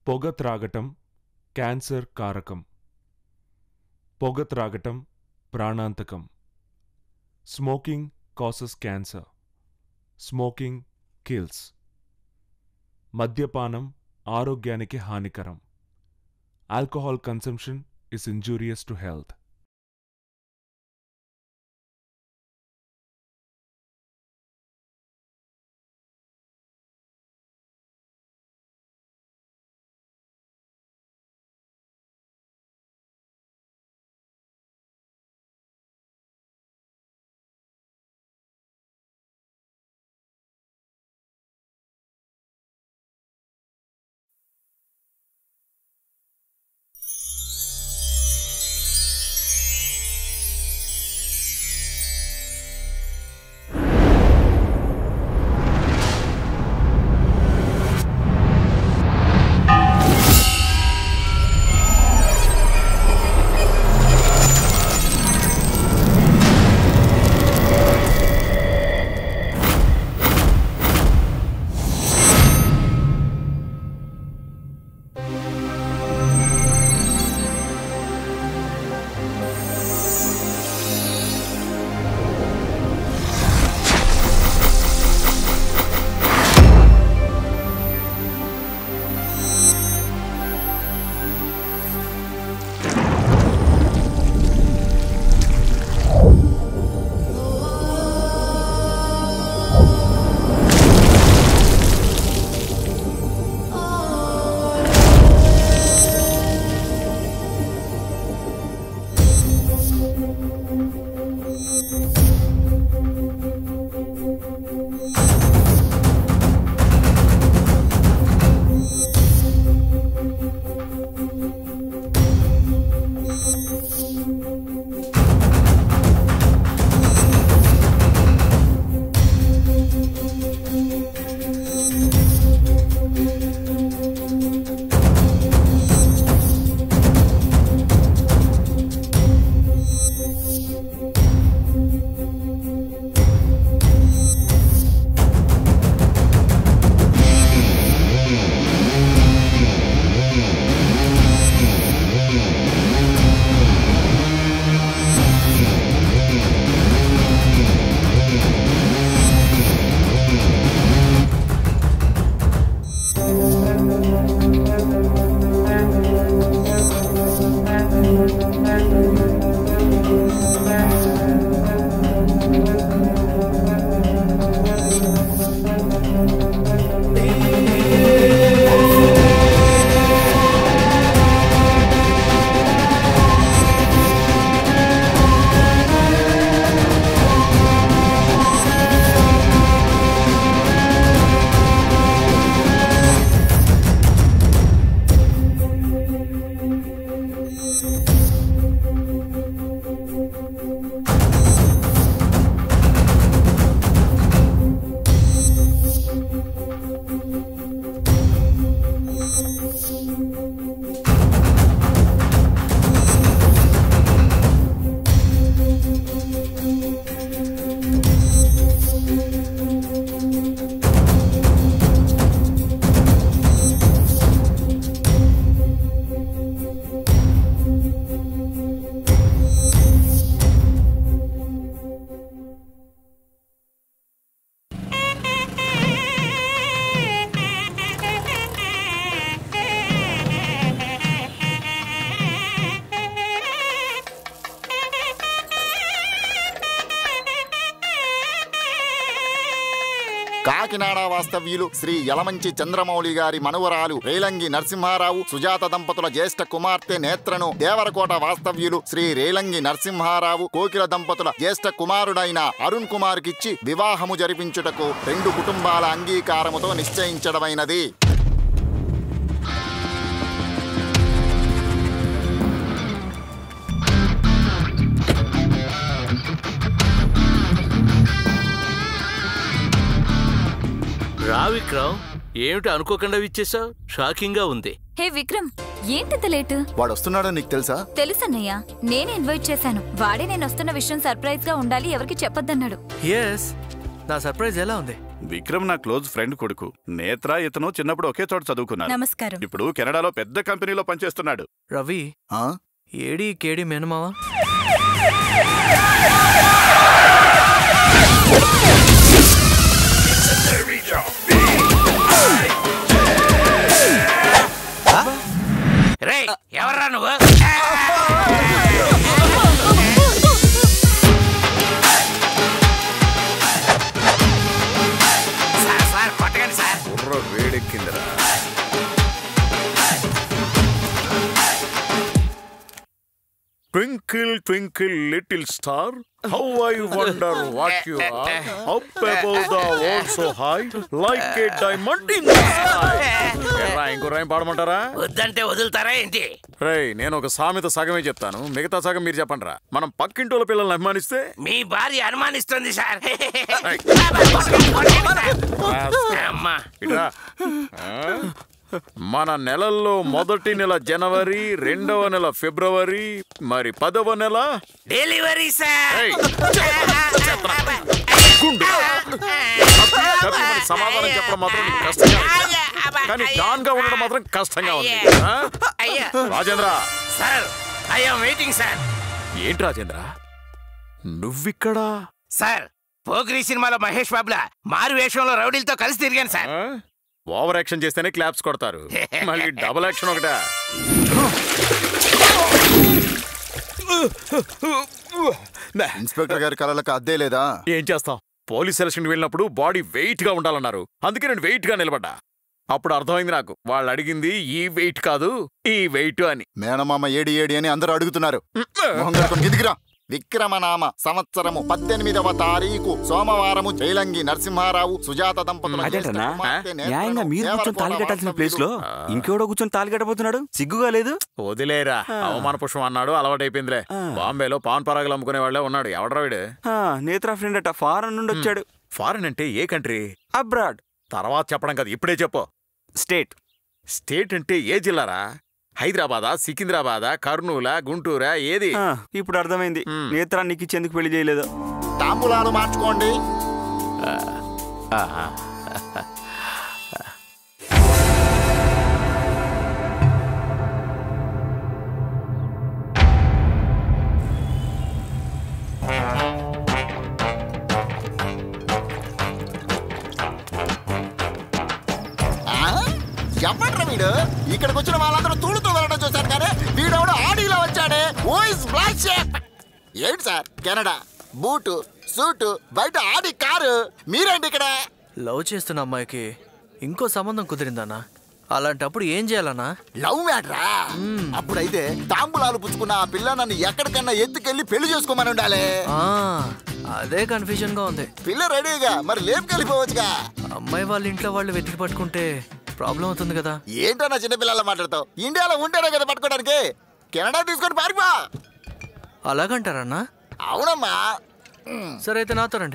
పొగ త్రాగటం క్యాన్సర్ కారకం పొగ త్రాగటం ప్రాణాంతకం smoking causes cancer smoking kills మద్యపానం ఆరోగ్యానికి హానికరం alcohol consumption is injurious to health Kakinada వాస్తవ్యులు శ్రీ యలమంచి చంద్రమౌళి గారి మనువరాలు రేలంగి నరసింహారావు సుజాత దంపతుల జ్యేష్ఠ కుమార్తె నేత్రను దేవరకోట వాస్తవ్యులు శ్రీ రేలంగి నరసింహారావు కోకిల దంపతుల జ్యేష్ఠ కుమారుడైన అరుణ్ కుమార్ కిచ్చి వివాహము జరిపించుటకు రెండు కుటుంబాల అంగీకారముతో నిశ్చయించడమైనది రా విక్రమ్ ఏమిటి అనుకోకుండా ఇచ్చేసావు షాకింగ్ గా ఉంది హే విక్రమ్ ఏంటింత లేటు వాడు వస్తున్నాడని నీకు తెలుసా తెలుసన్నయ్య నేనే ఇన్వైట్ చేశాను వాడే నేను వస్తున్న విషయం సర్ప్రైజ్ గా ఉండాలి ఎవరికి చెప్పొద్దన్నాడు ఎస్ నా సర్ప్రైజ్ ఎలా ఉంది విక్రమ్ నా క్లోజ్ ఫ్రెండ్ కొడుకు నేత్ర ఇతను చిన్నప్పుడు ఒకే చోట చదువుకున్నారు నమస్కారం ఇప్పుడు కెనడాలో పెద్ద కంపెనీలో పనిచేస్తున్నాడు రవి ఆ? ఏడి కేడి మేనమావా రే ఎవర్రా నువ్వు సార్ సార్ కొట్టకండి సార్ బుర్ర వేడెక్కిందిరా twinkle twinkle little star how I wonder what you are up above the world so high like a diamond in the sky ఎరా ఇంకో రైం పాడమంటారా వద్దంటే వదులుతారా ఏంటి రేయ్ నేను ఒక సామెత సగమే చెప్తాను మిగతా సగం మీరు చెప్పండి రా మనం పక్కింటోళ్ళ పిల్లల్ని అభిమానిస్తే మీ భార్య అనుమానిస్తుంది సార్ ఏయ్. అమ్మా ఇట్రా ఆ? మన నెలల్లో మొదటి నెల జనవరి రెండవ నెల ఫిబ్రవరి మరి పదవ నెల డెలివరీ సార్ ఏయ్, గుండు. తప్పి మరి సమాధానం చెప్పడం మాత్రం నీకు కష్టంగా ఉంది. కానీ డాన్ గా ఉండడం మాత్రం కష్టంగా ఉంది ఆ? అయ్యా Rajendra sir I'm waiting sir ఏంటి రాజేంద్ర నువ్విక్కడా సార్ పోకిరి సినిమాలో మహేష్ బాబులా మారు వేషంలో రౌడీలతో కలిసి తిరిగాను సార్ ఆ? ఓవర్ యాక్షన్ చేస్తేనే క్లాప్స్ కొడతారు మళ్ళీ డబుల్ యాక్షన్ ఒకటా ఇన్స్పెక్టర్ గారి కళలకు అద్దే లేదా ఏం చేస్తాం పోలీస్ సెలక్షన్ వెళ్ళినప్పుడు బాడీ వెయిట్ గా ఉండాలన్నారు అందుకే నేను వెయిట్ గా నిలబడ్డా అప్పుడు అర్థమైంది నాకు వాళ్ళు అడిగింది ఈ వెయిట్ కాదు ఈ వెయిట్ అని మేనమామ ఏడి ఏడి అని అందరూ అడుగుతున్నారు మొహం కడుక్కొని కిందికిరా విక్రమనామ సంవత్సరము పద్దెనిమిదవ తారీఖు సోమవారము జైలంగి నరసింహారావు సుజాత దంపతుల అదేంటన్నా జ్యేష్ఠ కుమార్తె నేత్రను న్యాయంగా మీరు కూర్చొని తాళి దేవరకోట కట్టాల్సిన ప్లేస్ లో వాస్తవ్యులు. ఇంకెవడో కూర్చొని తాళి కట్టబోతున్నాడు సిగ్గుగా లేదు వదిలేరా అవమాన పుష్పం అన్నాడు అలవాటైపోయిందిలే బాంబేలో పాన్ పరాగులు అమ్ముకునే వాళ్ళే ఉన్నాడు ఎవడరా వీడు ఆ, నేత్రా ఫ్రెండ్ అట ఫారెన్ నుండి వచ్చాడు ఫారెన్ అంటే ఏ కంట్రీ అబ్రాడ్ తర్వాత చెప్పడం కదా ఇప్పుడే చెప్పు స్టేట్ స్టేట్ అంటే ఏ జిల్లారా హైదరాబాదా సికింద్రాబాదా కర్నూలా గుంటూరా ఏది ఆ, ఇప్పుడు అర్థమైంది మ్. నేత్రా నీకు ఇచ్చేందుకు పెళ్లి చేయలేదు తాంబూలాలు మార్చుకోండి ఆ? ఎవడ్రా వీడు ఇక్కడికి వచ్చిన వాళ్ళందరూ తూడుతూ వెళ్ళడం చూశారు కానీ వీడెవడో ఆడీలో వచ్చాడే ఓ ఇస్ బ్లాక్ షేప్ ఏంటి సార్ కెనడా బూటు సూటు బయట ఆడి కారు మీరేంటి ఇక్కడ లవ్ చేస్తున్న అమ్మాయికి ఇంకో సంబంధం కుదిరిందన్నా అలాంటప్పుడు ఏం చేయాలన్నా లవ్ మ్యాటరా అప్పుడైతే తాంబూలాలు పుచ్చుకున్న ఆ పిల్ల నన్ను ఎక్కడికన్నా ఎత్తుకెళ్ళి పెళ్లి చేసుకోమని ఉండాలి ఆ, అదే కన్ఫ్యూజన్ గా ఉంది పిల్ల రెడీగా మరి లేపుకెళ్ళిపోవచ్చుగా అమ్మాయి వాళ్ళ ఇంట్లో వాళ్ళు వెతికి పట్టుకుంటే ప్రాబ్లం అవుతుంది కదా ఏంటన్నా చిన్నపిల్లల మాట్లాడతావు ఇండియాలో ఉంటేనే కదా పట్టుకోవడానికి కెనడా తీసుకొని పారిపో అలాగంటారన్నా అవునమ్మా సరే అయితే నాతో రండి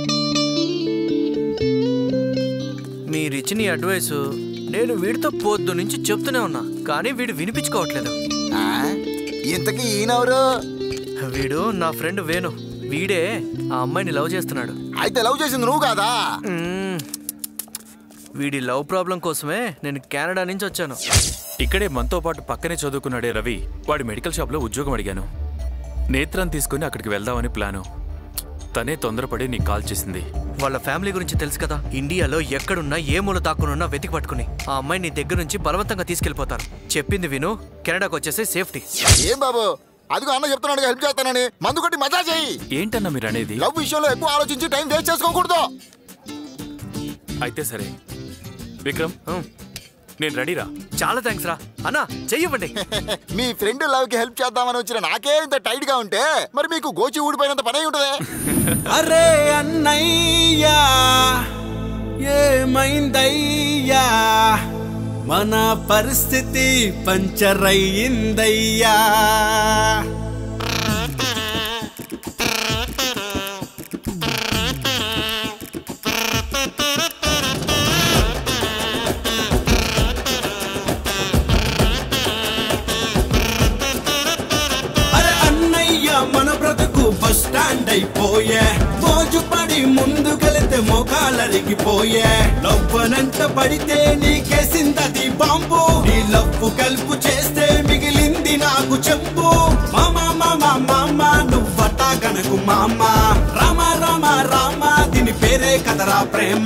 మీరిచ్చిన ఈ అడ్వైస్ నేను వీడితో పొద్దు నుంచి చెప్తూనే ఉన్నా కానీ వీడు వినిపించుకోవట్లేదు ఆ? ఇంతకీ ఈయనెవరు వీడు నా ఫ్రెండ్ వేణు వీడే ఆ అమ్మాయిని లవ్ చేస్తున్నాడు అయితే లవ్ చేసింది నువ్వు కాదా మ్మ్. వీడి లవ్ ప్రాబ్లం కోసమే నేను కెనడా నుంచి వచ్చాను ఇక్కడే మనతో పాటు పక్కనే చదువుకున్నాడే రవి వాడి మెడికల్ షాప్లో ఉద్యోగం అడిగాను నేత్రం తీసుకుని అక్కడికి వెళ్దామని ప్లాను తనే తొందరపడి నీకు కాల్ చేసింది వాళ్ళ ఫ్యామిలీ గురించి తెలుసు కదా ఇండియాలో ఎక్కడున్నా ఏ మూల దాక్కునున్నా వెతికి పట్టుకుని ఆ అమ్మాయి నీ దగ్గర నుంచి బలవంతంగా తీసుకెళ్లిపోతారు చెప్పింది విను కెనడాకి వచ్చేసి సేఫ్టీ ఏం బాబు అదిగో అన్న చెప్తున్నాడు హెల్ప్ చేస్తానని మందు కొట్టి మజా చేయి ఏంటన్నా మీరు అనేది లవ్ విషయంలో ఎక్కువ ఆలోచించి టైం వేస్ట్ చేసుకోకూడదు అయితే సరే విక్రమ్ ఉం. నేను రెడీరా చాలా థ్యాంక్స్ రా అన్నా చెయ్యవండి మీ ఫ్రెండ్ లవ్ కి హెల్ప్ చేద్దామని వచ్చిన నాకే ఇంత టైట్ గా ఉంటే మరి మీకు గోచి ఊడిపోయినంత పని అయి ఉంటదే అరే అన్నయ్యా ఏమైందయ్యా మన పరిస్థితి పంచరయ్యిందయ్యా అరే అన్నయ్య మన బ్రతుకు బస్ స్టాండ్ అయిపోయే మోజు పడి ముందు ముందుకెళితే మోకాలరిగిపోయే లవ్వనంట పడితే నీకేసిందది బాంబు నీ లవ్వు కలుపు చేస్తే మిగిలింది నాకు చెప్పు మామా మామా మామా నువ్వట గనకు మామ రామ రామ రామ దీని పేరే కదరా ప్రేమ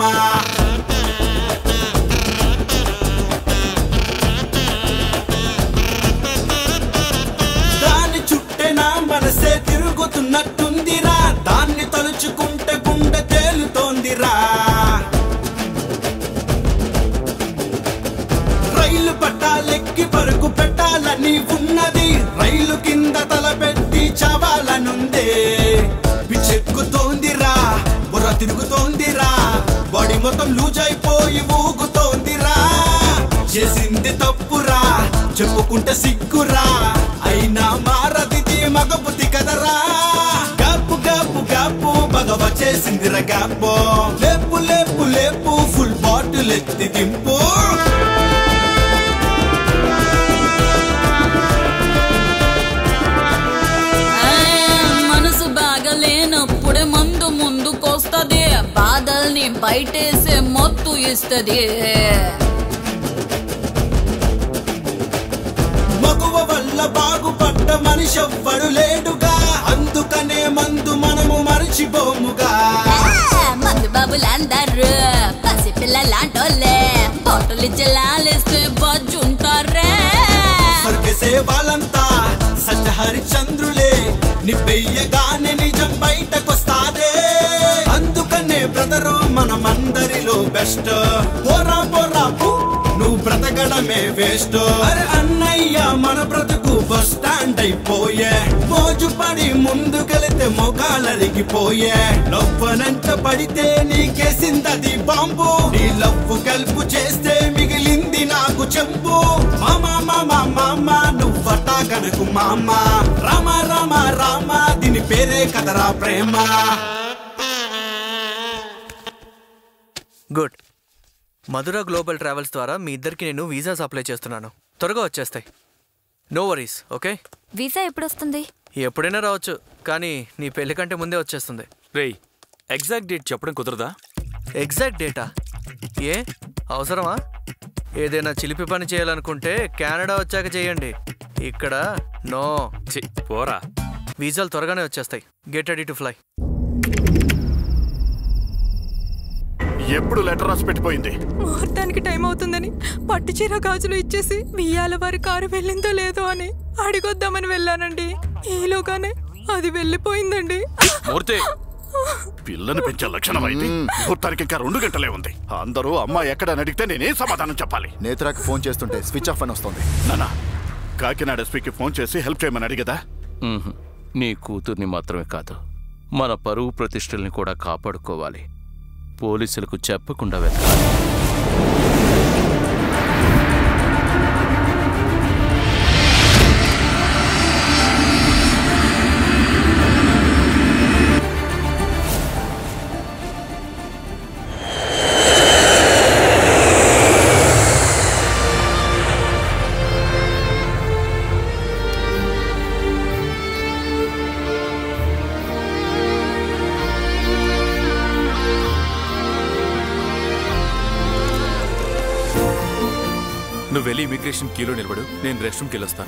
దాని చుట్టే నా మనసే తిరుగుతున్నట్టుందిరా దాన్ని తలుచుకుంటే గుండె తేలుతోందిరా రైలు పట్టాలెక్కి పరుగు పెట్టాలని ఉన్నది రైలు కింద తలపెట్టి చావాలనుందే పిచ్చెక్కుతోందిరా బుర్ర తిరుగుతోందిరా బాడీ మొత్తం లూజ్ అయిపోయి ఊగుతోందిరా చేసింది తప్పురా చెప్పుకుంటే సిగ్గురా అయినా మారదిది మగబుద్ధి కదరా గాపు గాపు గాపు భగవ చేసిందిరా గాపు లేపు లేపు లేపు ఫుల్ బాటిల్ ఎత్తి దింపు ఆ, మనసు బాగలేనప్పుడే మందు ముందుకొస్తది బాధల్ని బయటేసే మత్తు ఇస్తది మగువ వల్ల బాగుపడ్డ మనిషి ఎవ్వడు లేడుగా అందుకనే మందు మనము మరిచిపోముగా మందు బాబులందరూ పసి పిల్లలాంటోళ్ళే బాటలు జలాలేస్తే బజ్జుంటారే స్వర్గసే వాళ్ళంతా సత్య హరిచంద్రులే నిబ్బెయ్యగానే నిజం బయటకొస్తాదే అందుకనే బ్రదరు మనమందరిలో బెస్ట్ పోరా పోరా పో, నువ్వు బ్రతకడమే వేస్ట్ అరే అన్నయ్య మన బ్రతుకు బస్ స్టాండ్ అయిపోయే మోజు పడి ముందుకెళితే మొగాలరిగిపోయే లవ్వనంట పడితే నీకేసిందది బాంబు నీ లవ్వు కలుపు చేస్తే మిగిలింది నాకు చెంపు మామా మామా మామా నువ్వట గనకు మామ రామ రామ రామ దీని పేరే కదరా ప్రేమ గుడ్ మధుర గ్లోబల్ ట్రావెల్స్ ద్వారా మీ ఇద్దరికి నేను వీసాస్ అప్లై చేస్తున్నాను త్వరగా వచ్చేస్తాయి నో వరీస్ ఓకే వీసా ఎప్పుడు వస్తుంది ఎప్పుడైనా రావచ్చు కానీ నీ పెళ్లి కంటే ముందే వచ్చేస్తుంది రేయ్ ఎగ్జాక్ట్ డేట్ చెప్పడం కుదరదా ఎగ్జాక్ట్ డేటా ఏ అవసరమా ఏదైనా చిలిపి పని చేయాలనుకుంటే కెనడా వచ్చాక చేయండి ఇక్కడ నో చి పోరా వీసాలు త్వరగానే వచ్చేస్తాయి గెట్ రెడీ టు ఫ్లై ఎప్పుడు లెటర్ రాసి పెట్టిపోయింది ముహూర్తానికి టైం అవుతుందని పట్టు చీర గాజులు ఇచ్చేసి బియ్యాల వారి కారు వెళ్ళిందో లేదో అని అడిగొద్దామని వెళ్ళానండి ఈలోగానే అది వెళ్ళిపోయిందండి మూర్తి పిల్లని పెంచే లక్షణం అయితే ముహూర్తానికి ఇంకా రెండు గంటలే ఉంది అందరూ అమ్మ ఎక్కడ అడిగితే నేనేం సమాధానం చెప్పాలి నేత్రాకి ఫోన్ చేస్తుంటే స్విచ్ ఆఫ్ అని వస్తుంది నానా కాకినాడ ఎస్పీకి ఫోన్ చేసి హెల్ప్ చేయమని అడిగదా మ్మ్హ్. నీ కూతుర్ని మాత్రమే కాదు మన పరువు ప్రతిష్టల్ని కూడా కాపాడుకోవాలి పోలీసులకు చెప్పకుండా వెళ్ళాలి నువ్వు వెళ్ళి ఇమిగ్రేషన్ క్యూలో నిలబడు నేను రెస్ట్ రూమ్కి వెళ్ళొస్తాను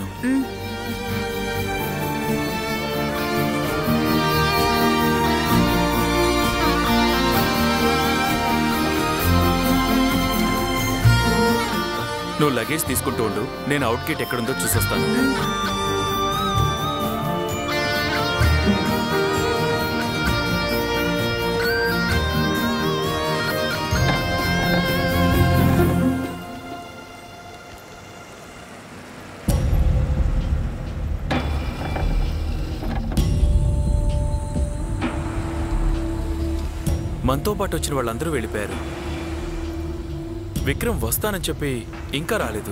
నువ్వు లగేజ్ తీసుకుంటూ ఉండు నేను అవుట్ గేట్ ఎక్కడుందో చూసొస్తాను మనతో పాటు వచ్చిన వాళ్ళందరూ వెళ్ళిపోయారు విక్రమ్ వస్తానని చెప్పి ఇంకా రాలేదు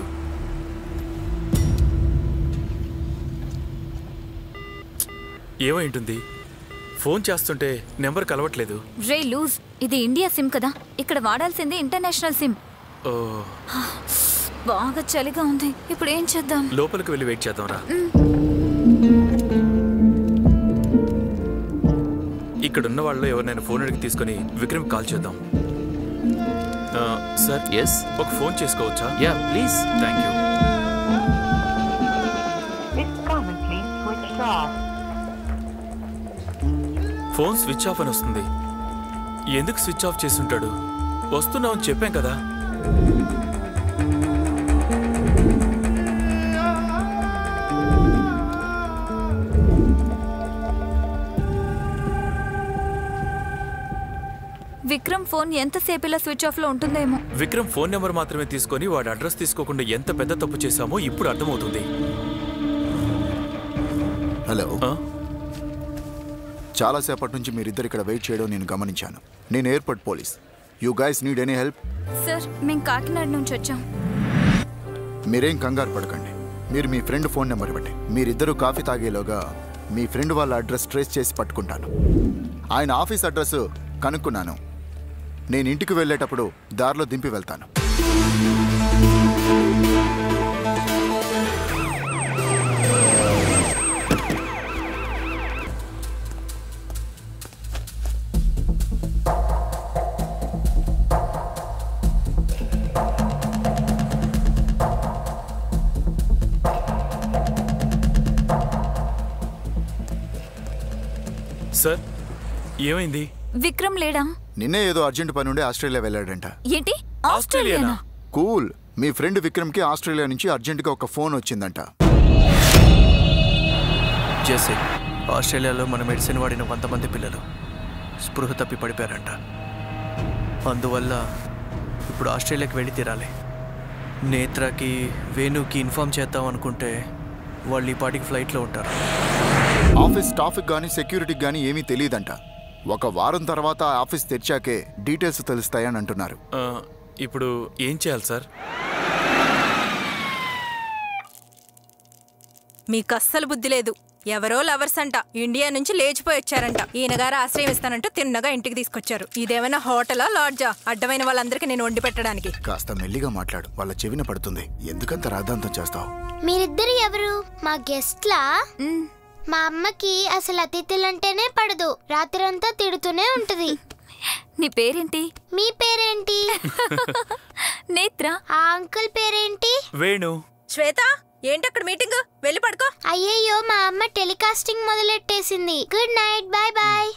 ఏమై ఉంటుంది ఫోన్ చేస్తుంటే నెంబర్ కలవట్లేదు రే లూజ్ ఇది ఇండియా సిమ్ కదా ఇక్కడ వాడాల్సింది ఇంటర్నేషనల్ సిమ్ ఓ బాగా చలిగా ఉంది ఇప్పుడు ఏం చేద్దాం లోపలికి వెళ్ళి వెయిట్ చేద్దాం రా ఈ ఇక్కడున్న వాళ్ళు ఎవరినైనా ఫోన్ అడిగి తీసుకొని విక్రమ్ కాల్ చేద్దాం ఆ, సార్ ఎస్ ఒక ఫోన్ చేసుకోవచ్చా yeah please thank you phone switch off అని వస్తుంది ఎందుకు స్విచ్ ఆఫ్ చేసి ఉంటాడు వస్తున్నామని చెప్పాం కదా విక్రమ్ ఫోన్ ఎంతసేపు ఇలా స్విచ్ ఆఫ్ లో ఉంటుందేమో విక్రమ్ ఫోన్ నెంబర్ మాత్రమే తీసుకొని వాడి అడ్రస్ తీసుకోకుండా ఎంత పెద్ద తప్పు చేశామో ఇప్పుడు అర్థమవుతుంది హలో ఆ? చాలాసేపటి నుంచి మీరిద్దరు ఇక్కడ వెయిట్ చేయడం నేను గమనించాను నేను airport police you guys need any help sir మేము కాకినాడ నుంచి వచ్చాం మీరేం కంగారు పడకండి మీరు మీ ఫ్రెండ్ ఫోన్ నెంబర్ ఇవ్వండి మీరిద్దరూ కాఫీ తాగేలోగా మీ ఫ్రెండ్ వాళ్ళ అడ్రస్ ట్రేస్ చేసి పట్టుకుంటాను ఆయన ఆఫీస్ అడ్రస్ కనుక్కున్నాను నేను ఇంటికి వెళ్ళేటప్పుడు దారిలో దింపి వెళ్తాను సార్ ఏమైంది విక్రమ్ లేడా నిన్నే ఏదో అర్జెంట్ పని ఉండి ఆస్ట్రేలియా వెళ్ళాడంట ఏంటి ఆస్ట్రేలియానా కూల్ మీ ఫ్రెండ్ విక్రమ్కి ఆస్ట్రేలియా నుంచి అర్జెంటుగా ఒక ఫోన్ వచ్చిందంట జెస్సీ ఆస్ట్రేలియాలో మన మెడిసిన్ వాడిన వంద మంది పిల్లలు స్పృహ తప్పి పడిపోయారంట అందువల్ల ఇప్పుడు ఆస్ట్రేలియాకి వెళ్ళి తీరాలి నేత్రకి వేణుకి ఇన్ఫామ్ చేద్దాం అనుకుంటే వాళ్ళు ఈ పాటికి ఫ్లైట్లో ఉంటారు ఆఫీస్ స్టాఫ్కి కానీ సెక్యూరిటీకి కానీ ఏమీ తెలియదంట ఒక వారం తర్వాత ఆ ఆఫీస్ తెరిచాకే డీటెయిల్స్ తెలుస్తాయని అంటున్నారు ఆ, ఇప్పుడు ఏం చేయాలి సార్ మీకు అస్సలు బుద్ధి లేదు ఎవరో లవర్స్ అంట ఇండియా నుంచి లేచిపోయి వచ్చారంట ఈయన గారు ఆశ్రయం ఇస్తానంటూ తిన్నగా ఇంటికి తీసుకొచ్చారు ఇదేమైనా హోటలా లాడ్జా అడ్డమైన వాళ్ళందరికీ నేను వండి పెట్టడానికి కాస్త మెల్లిగా మాట్లాడు వాళ్ళ చెవిన పడుతుంది ఎందుకంత రాద్ధాంతం చేస్తావు మీరిద్దరు ఎవరు మా గెస్ట్లా మా అమ్మకి అసలు అతిథులంటేనే పడదు రాత్రంతా తిడుతూనే ఉంటది నీ పేరేంటి మీ పేరేంటి నేత్ర ఆ అంకుల్ పేరేంటి వేణు శ్వేత ఏంటి అక్కడ మీటింగ్ వెళ్ళి పడుకో అయ్యయ్యో మా అమ్మ టెలికాస్టింగ్ మొదలెట్టేసింది గుడ్ నైట్ బాయ్ బాయ్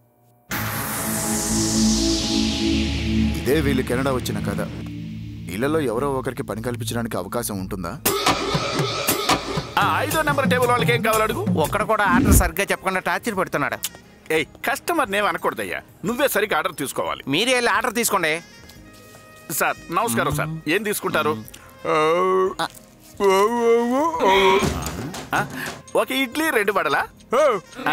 ఇదే వీళ్ళు కెనడా వచ్చిన కథ ఇళ్లలో ఎవరో ఒకరికి పని కల్పించడానికి అవకాశం ఉంటుందా ఆ ఐదో నెంబర్ టేబుల్ వాళ్ళకి ఏం కావాలి అడుగు ఒక్కడ కూడా ఆర్డర్ సరిగ్గా చెప్పకుండా టార్చర్ పెడుతున్నాడు ఏయ్ కస్టమర్ నేమ్ అనకూడదయ్యా నువ్వే సరిగ్గా ఆర్డర్ తీసుకోవాలి మీరే వెళ్ళి ఆర్డర్ తీసుకోండి సార్ నమస్కారం సార్ ఏం తీసుకుంటారు ఆ, ఒక ఇడ్లీ రెండు వడలా ఆ?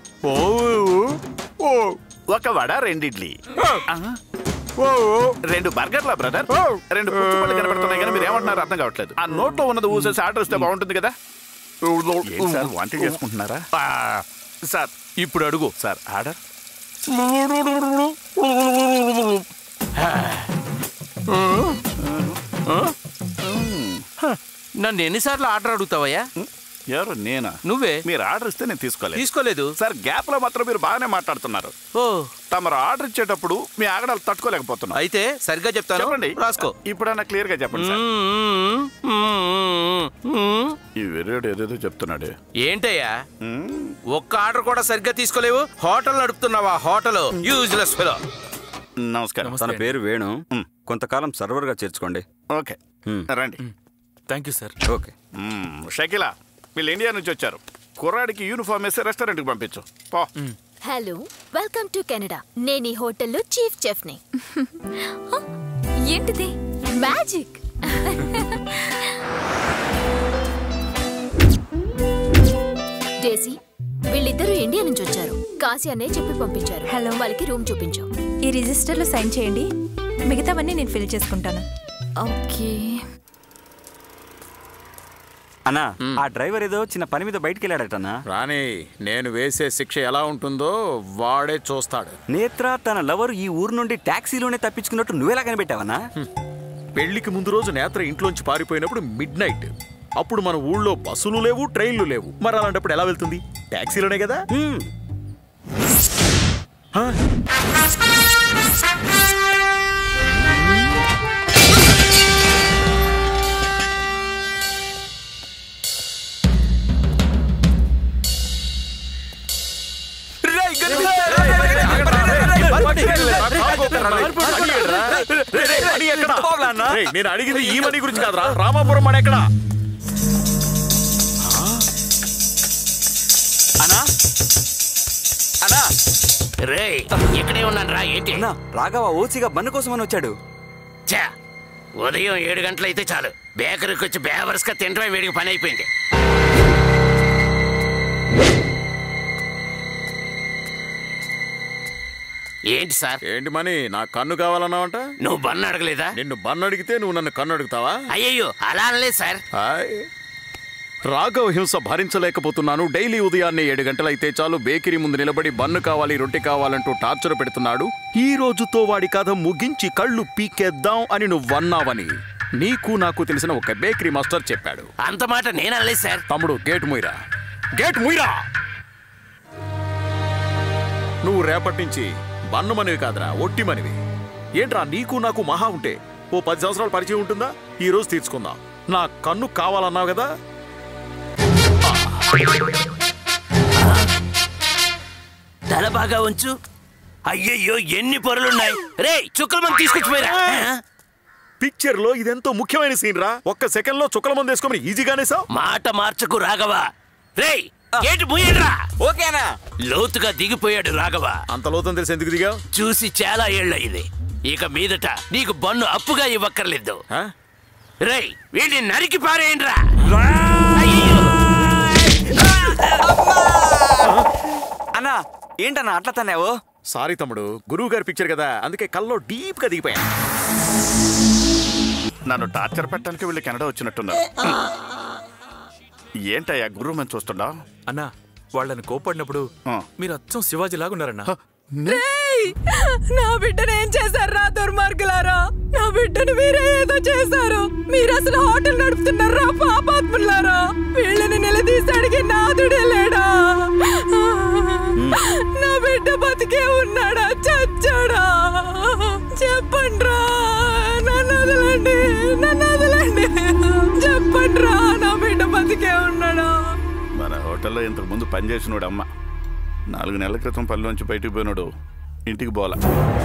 ఒక వడ రెండు ఇడ్లీ ఆ? రెండు బర్గర్లా బ్రదర్ రెండు పుచ్చుపళ్ళు కనపడుతున్నాయి కానీ మీరు ఏమంటున్నారు అర్థం కావట్లేదు ఆ నోట్లో ఉన్నది ఊసేసి ఆర్డర్ ఇస్తే బాగుంటుంది కదా ఏం సార్ వంట చేసుకుంటున్నారా ఆ, సార్ ఇప్పుడు అడుగు సార్ ఆర్డర్ నన్ను ఎన్నిసార్లు ఆర్డర్ అడుగుతావయ్యా ఎవరు నేనా నువ్వే మీరు ఆర్డర్ ఇస్తే నేను తీసుకోలేదు తీసుకోలేదు సార్ గ్యాప్ లో మాత్రం మీరు బాగానే మాట్లాడుతున్నారు ఓ తమరు ఆర్డర్ ఇచ్చేటప్పుడు మీ ఆగడాలు తట్టుకోలేకపోతున్నా అయితే సరిగ్గా చెప్తాను చెప్పండి రాసుకో ఇప్పుడన్నా క్లియర్ గా చెప్పండి సార్ ఈ వెర్రేడు ఏదేదో చెప్తున్నాడు ఏంటయ్యా ఒక్క ఆర్డర్ కూడా సరిగ్గా తీసుకోలేవు హోటల్ నడుపుతున్నావా హోటల్ యూజ్లెస్ ఫెలో నమస్కారం తన పేరు వేణు కొంతకాలం సర్వర్గా చేర్చుకోండి ఓకే రండి thank you sir okay hmm, Shakeela వీళ్ళు ఇండియా నుంచి వచ్చారు కుర్రాడికి యూనిఫామ్ వేసి రెస్టారెంట్కి పంపించు పో హలో వెల్కమ్ టు కెనడా నేను ఈ హోటల్లో చీఫ్ చెఫ్ ని ఏంటిది మ్యాజిక్ డేసీ వీళ్ళిద్దరూ ఇండియా నుంచి వచ్చారు కాశీ అనే చెప్పి పంపించారు హలో వాళ్ళకి రూమ్ చూపించాం ఈ రిజిస్టర్లో సైన్ చేయండి మిగతావన్నీ నేను ఫిల్ చేసుకుంటాను ఓకే అన్నా ఆ డ్రైవర్ ఏదో చిన్న పని మీద బయటికి వెళ్ళాడటన్నా రాని నేను వేసే శిక్ష ఎలా ఉంటుందో వాడే చూస్తాడు నేత్ర తన లవర్ ఈ ఊరు నుండి టాక్సీలోనే తప్పించుకున్నట్టు నువ్వెలా కనిపెట్టావన్నా పెళ్లికి ముందు రోజు నేత్ర ఇంట్లోంచి పారిపోయినప్పుడు మిడ్ నైట్ అప్పుడు మన ఊళ్ళో బస్సులు లేవు ట్రైన్లు లేవు మరి అలాంటప్పుడు ఎలా వెళ్తుంది టాక్సీలోనే కదా నేను అడిగింది ఈ మనీ గురించి కాదురా రామాపురం మని ఎక్కడ అనా అనా రే ఇక్కడే ఉన్నాను రా ఏంటి అన్నా రాఘవ ఓసిగా బన్ను కోసం అని వచ్చాడు చా ఉదయం ఏడు గంటలైతే చాలు బేకరీకి వచ్చి బేవర్స్గా తినడమే వీడికి పని అయిపోయింది ఏంటి సార్ ఏంటి మనీ నా కన్ను కావాలన్నావంట నువ్వు బన్ను అడగలేదా నిన్ను బన్ను అడిగితే నువ్వు నన్ను కన్ను అడుగుతావా అయ్యయ్యో అలా అనలేదు సార్ హాయ్ రాఘవ హింస భరించలేకపోతున్నాను డైలీ ఉదయాన్నే ఏడు గంటలైతే చాలు బేకరీ ముందు నిలబడి బన్ను కావాలి రొట్టె కావాలంటూ టార్చర్ పెడుతున్నాడు ఈ రోజుతో వాడి కథ ముగించి కళ్ళు పీకేద్దాం అని నువ్వన్నావని నీకు నాకు తెలిసిన ఒక బేకరీ మాస్టర్ చెప్పాడు అంత మాట నేను అనలేదు సార్ తమ్ముడు గేట్ ముయిరా గేట్ ముయిరా నువ్వు రేపటి నుంచి బన్ను మనివి కాదురా ఒట్టి మనివి ఏంట్రా నీకు నాకు మహా ఉంటే ఓ పది సంవత్సరాలు పరిచయం ఉంటుందా ఈ రోజు తీర్చుకుందాం నా కన్ను కావాలన్నావు కదా తల బాగా ఉంచు అయ్యయ్యో ఎన్ని పొరలున్నాయి రే చుక్కల మంది తీసుకొచ్చిపోయిరా పిక్చర్ లో ఇదెంతో ముఖ్యమైన సీన్ రా ఒక్క సెకండ్ లో చుక్కల మంది వేసుకోమని ఈజీగానే సావ్ మాట మార్చకు రాఘవ రే ఏంటి ముయ్యడ్రా ఓకేనా లోతుగా దిగిపోయాడు రాఘవ అంత లోతం తెలిసి ఎందుకు దిగా చూసి చాలా ఏళ్ళయింది ఇక మీదట నీకు బన్ను అప్పుగా ఇవ్వక్కర్లేదు రేయ్ వీడిని నరికి పారేయండిరా అన్నా ఏంటన్నా అట్లా తన్నావు సారీ తమ్ముడు గురువు గారి పిక్చర్ కదా అందుకే కల్లో డీప్ గా దిగిపోయా నన్ను టార్చర్ పెట్టడానికి వీళ్ళు కెనడా వచ్చినట్టున్నారు ఏంటయ్యా గురువు మనం చూస్తుండా అన్నా వాళ్ళని కోపడినప్పుడు మీరు అచ్చం శివాజీ లాగా ఉన్నారన్నా రేయ్! నా బిడ్డను ఏం చేశారా దుర్మార్గులారా నా బిడ్డను మీరే ఏదో చేశారు మీరు అసలు హోటల్ నడుపుతున్నారా పాపాత్ములారా వీళ్ళని నిలదీసి అడిగి నాదుడే లేడా నా బిడ్డ బతికే ఉన్నాడా చచ్చాడా చెప్పండ్రా నన్ను వదలండి నన్ను వదలండి చెప్పండ్రా నా బిడ్డ బతికే ఉన్నాడా మన హోటల్లో ఇంతకు ముందు పనిచేసినోడు అమ్మ నాలుగు నెలల క్రితం పనిలోంచి బయటికి పోయినాడు ఇంటికి పోలా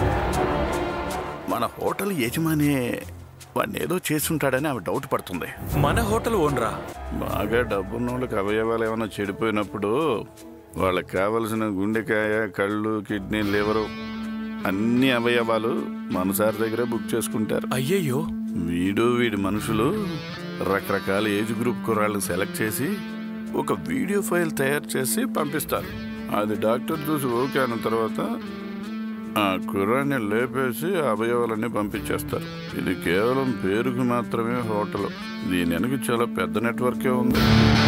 మన హోటల్ యజమాని వాడిని ఏదో చేసుంటాడని ఆమె డౌట్ పడుతుంది మన హోటల్ ఓనరా బాగా డబ్బున్న వాళ్ళకి అవయవాలు ఏమైనా చెడిపోయినప్పుడు వాళ్ళకి కావలసిన గుండెకాయ కళ్ళు కిడ్నీ లివరు అన్ని అవయవాలు మన సార్ దగ్గరే బుక్ చేసుకుంటారు అయ్యయ్యో వీడు వీడి మనుషులు రకరకాల ఏజ్ గ్రూప్ కుర్రాళ్ళు సెలెక్ట్ చేసి ఒక వీడియో ఫైల్ తయారు చేసి పంపిస్తారు అది డాక్టర్ చూసి ఓకే అన్న తర్వాత ఆ కుర్రాన్ని లేపేసి ఆ అవయవాలన్నీ పంపించేస్తారు ఇది కేవలం పేరుకి మాత్రమే హోటల్ దీని వెనక చాలా పెద్ద నెట్వర్కే ఉంది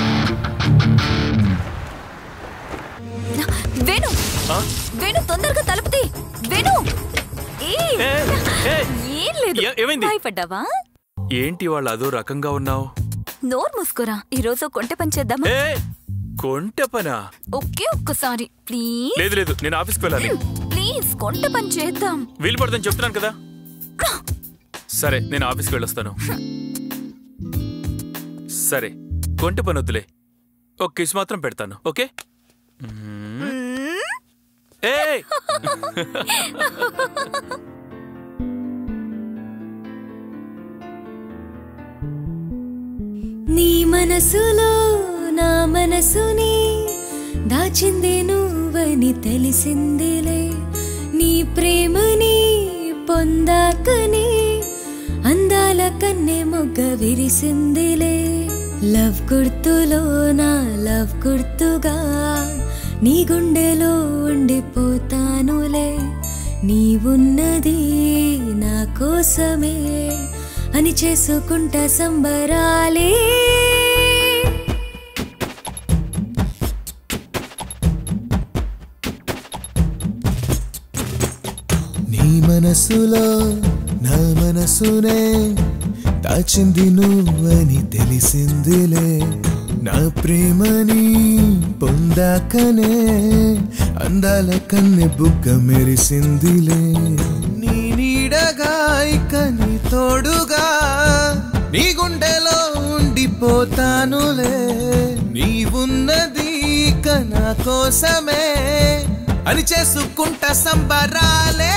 వేణు వేణు తొందరగా తలుపుతి వేణు ఏయ్! ఏం లేదు ఏ- ఏమైంది? భయపడ్డావా ఏంటి వాళ్ళు అదో రకంగా ఉన్నావు నోరు మూసుకోరా ఈ రోజు కొంటె పని చేద్దామా కొంటె పనా ఒకే ఒక్కసారి ప్లీజ్ లేదు లేదు నేను ఆఫీస్కి వెళ్ళాలి ప్లీజ్ కొంటె పని చేద్దాం వీలు పడుతుంది చెప్తున్నాను కదా సరే నేను ఆఫీస్కి వెళ్ళొస్తాను సరే కొంటె పని వద్దులే ఒక కిస్ మాత్రం పెడతాను ఓకే ఏయ్! నీ మనసులో నా మనసుని దాచింది నువ్వని తెలిసిందిలే నీ ప్రేమని పొందాకని అందాల కన్నె మొగ్గ విరిసిందిలే లవ్ గుర్తులో నా లవ్ గుర్తుగా నీ గుండెలో ఉండిపోతానులే నీవున్నది నా కోసమే అని చేసుకుంటా సంబరాలే నీ మనసులో నా మనసునే దాచింది నువ్వని తెలిసిందిలే నా ప్రేమని పొందాకనే అందాల కన్నె బుగ్గ మెరిసిందిలే నీ నీడగా ఇక నీ తోడుగా నీ గుండెలో ఉండిపోతానులే నీవున్నది ఇక నా కోసమే అని చేసుకుంటా సంబరాలే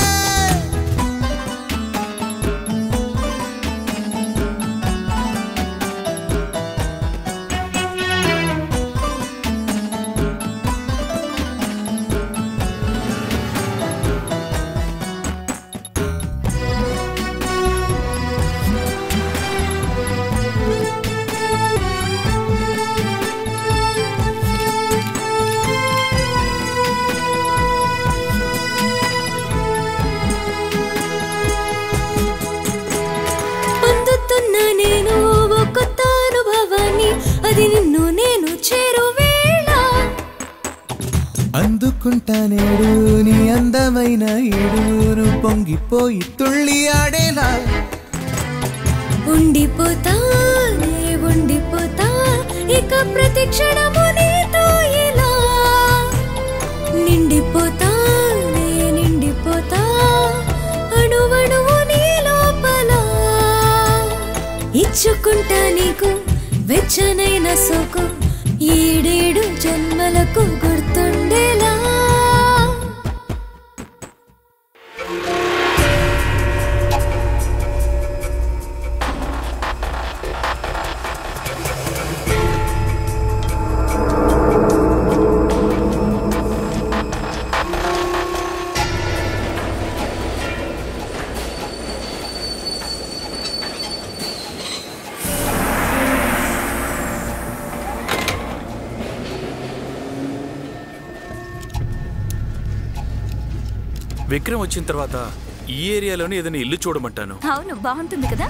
పొందుతున్నా నేను ఓ కొత్త అనుభవాన్ని అది నిన్ను నేను చేరువేళ అందుకుంటా నేడు నీ అందమైన ఏడును పొంగిపోయి తుళ్ళి ఆడేలా ఉండిపోతా నే ఉండిపోతా ఇక ప్రతి క్షణము నీతో ఇలా నిండిపోతా నే నిండిపోతా అణువణువు నీ లోపల ఇచ్చుకుంటా నీకు వెచ్చనైన సోకు ఏడేడు జన్మలకు గుర్తుండేలా విక్రమ్ వచ్చిన తర్వాత ఈ ఏరియాలోనే ఏదైనా ఇల్లు చూడమంటాను అవును బాగుంటుంది కదా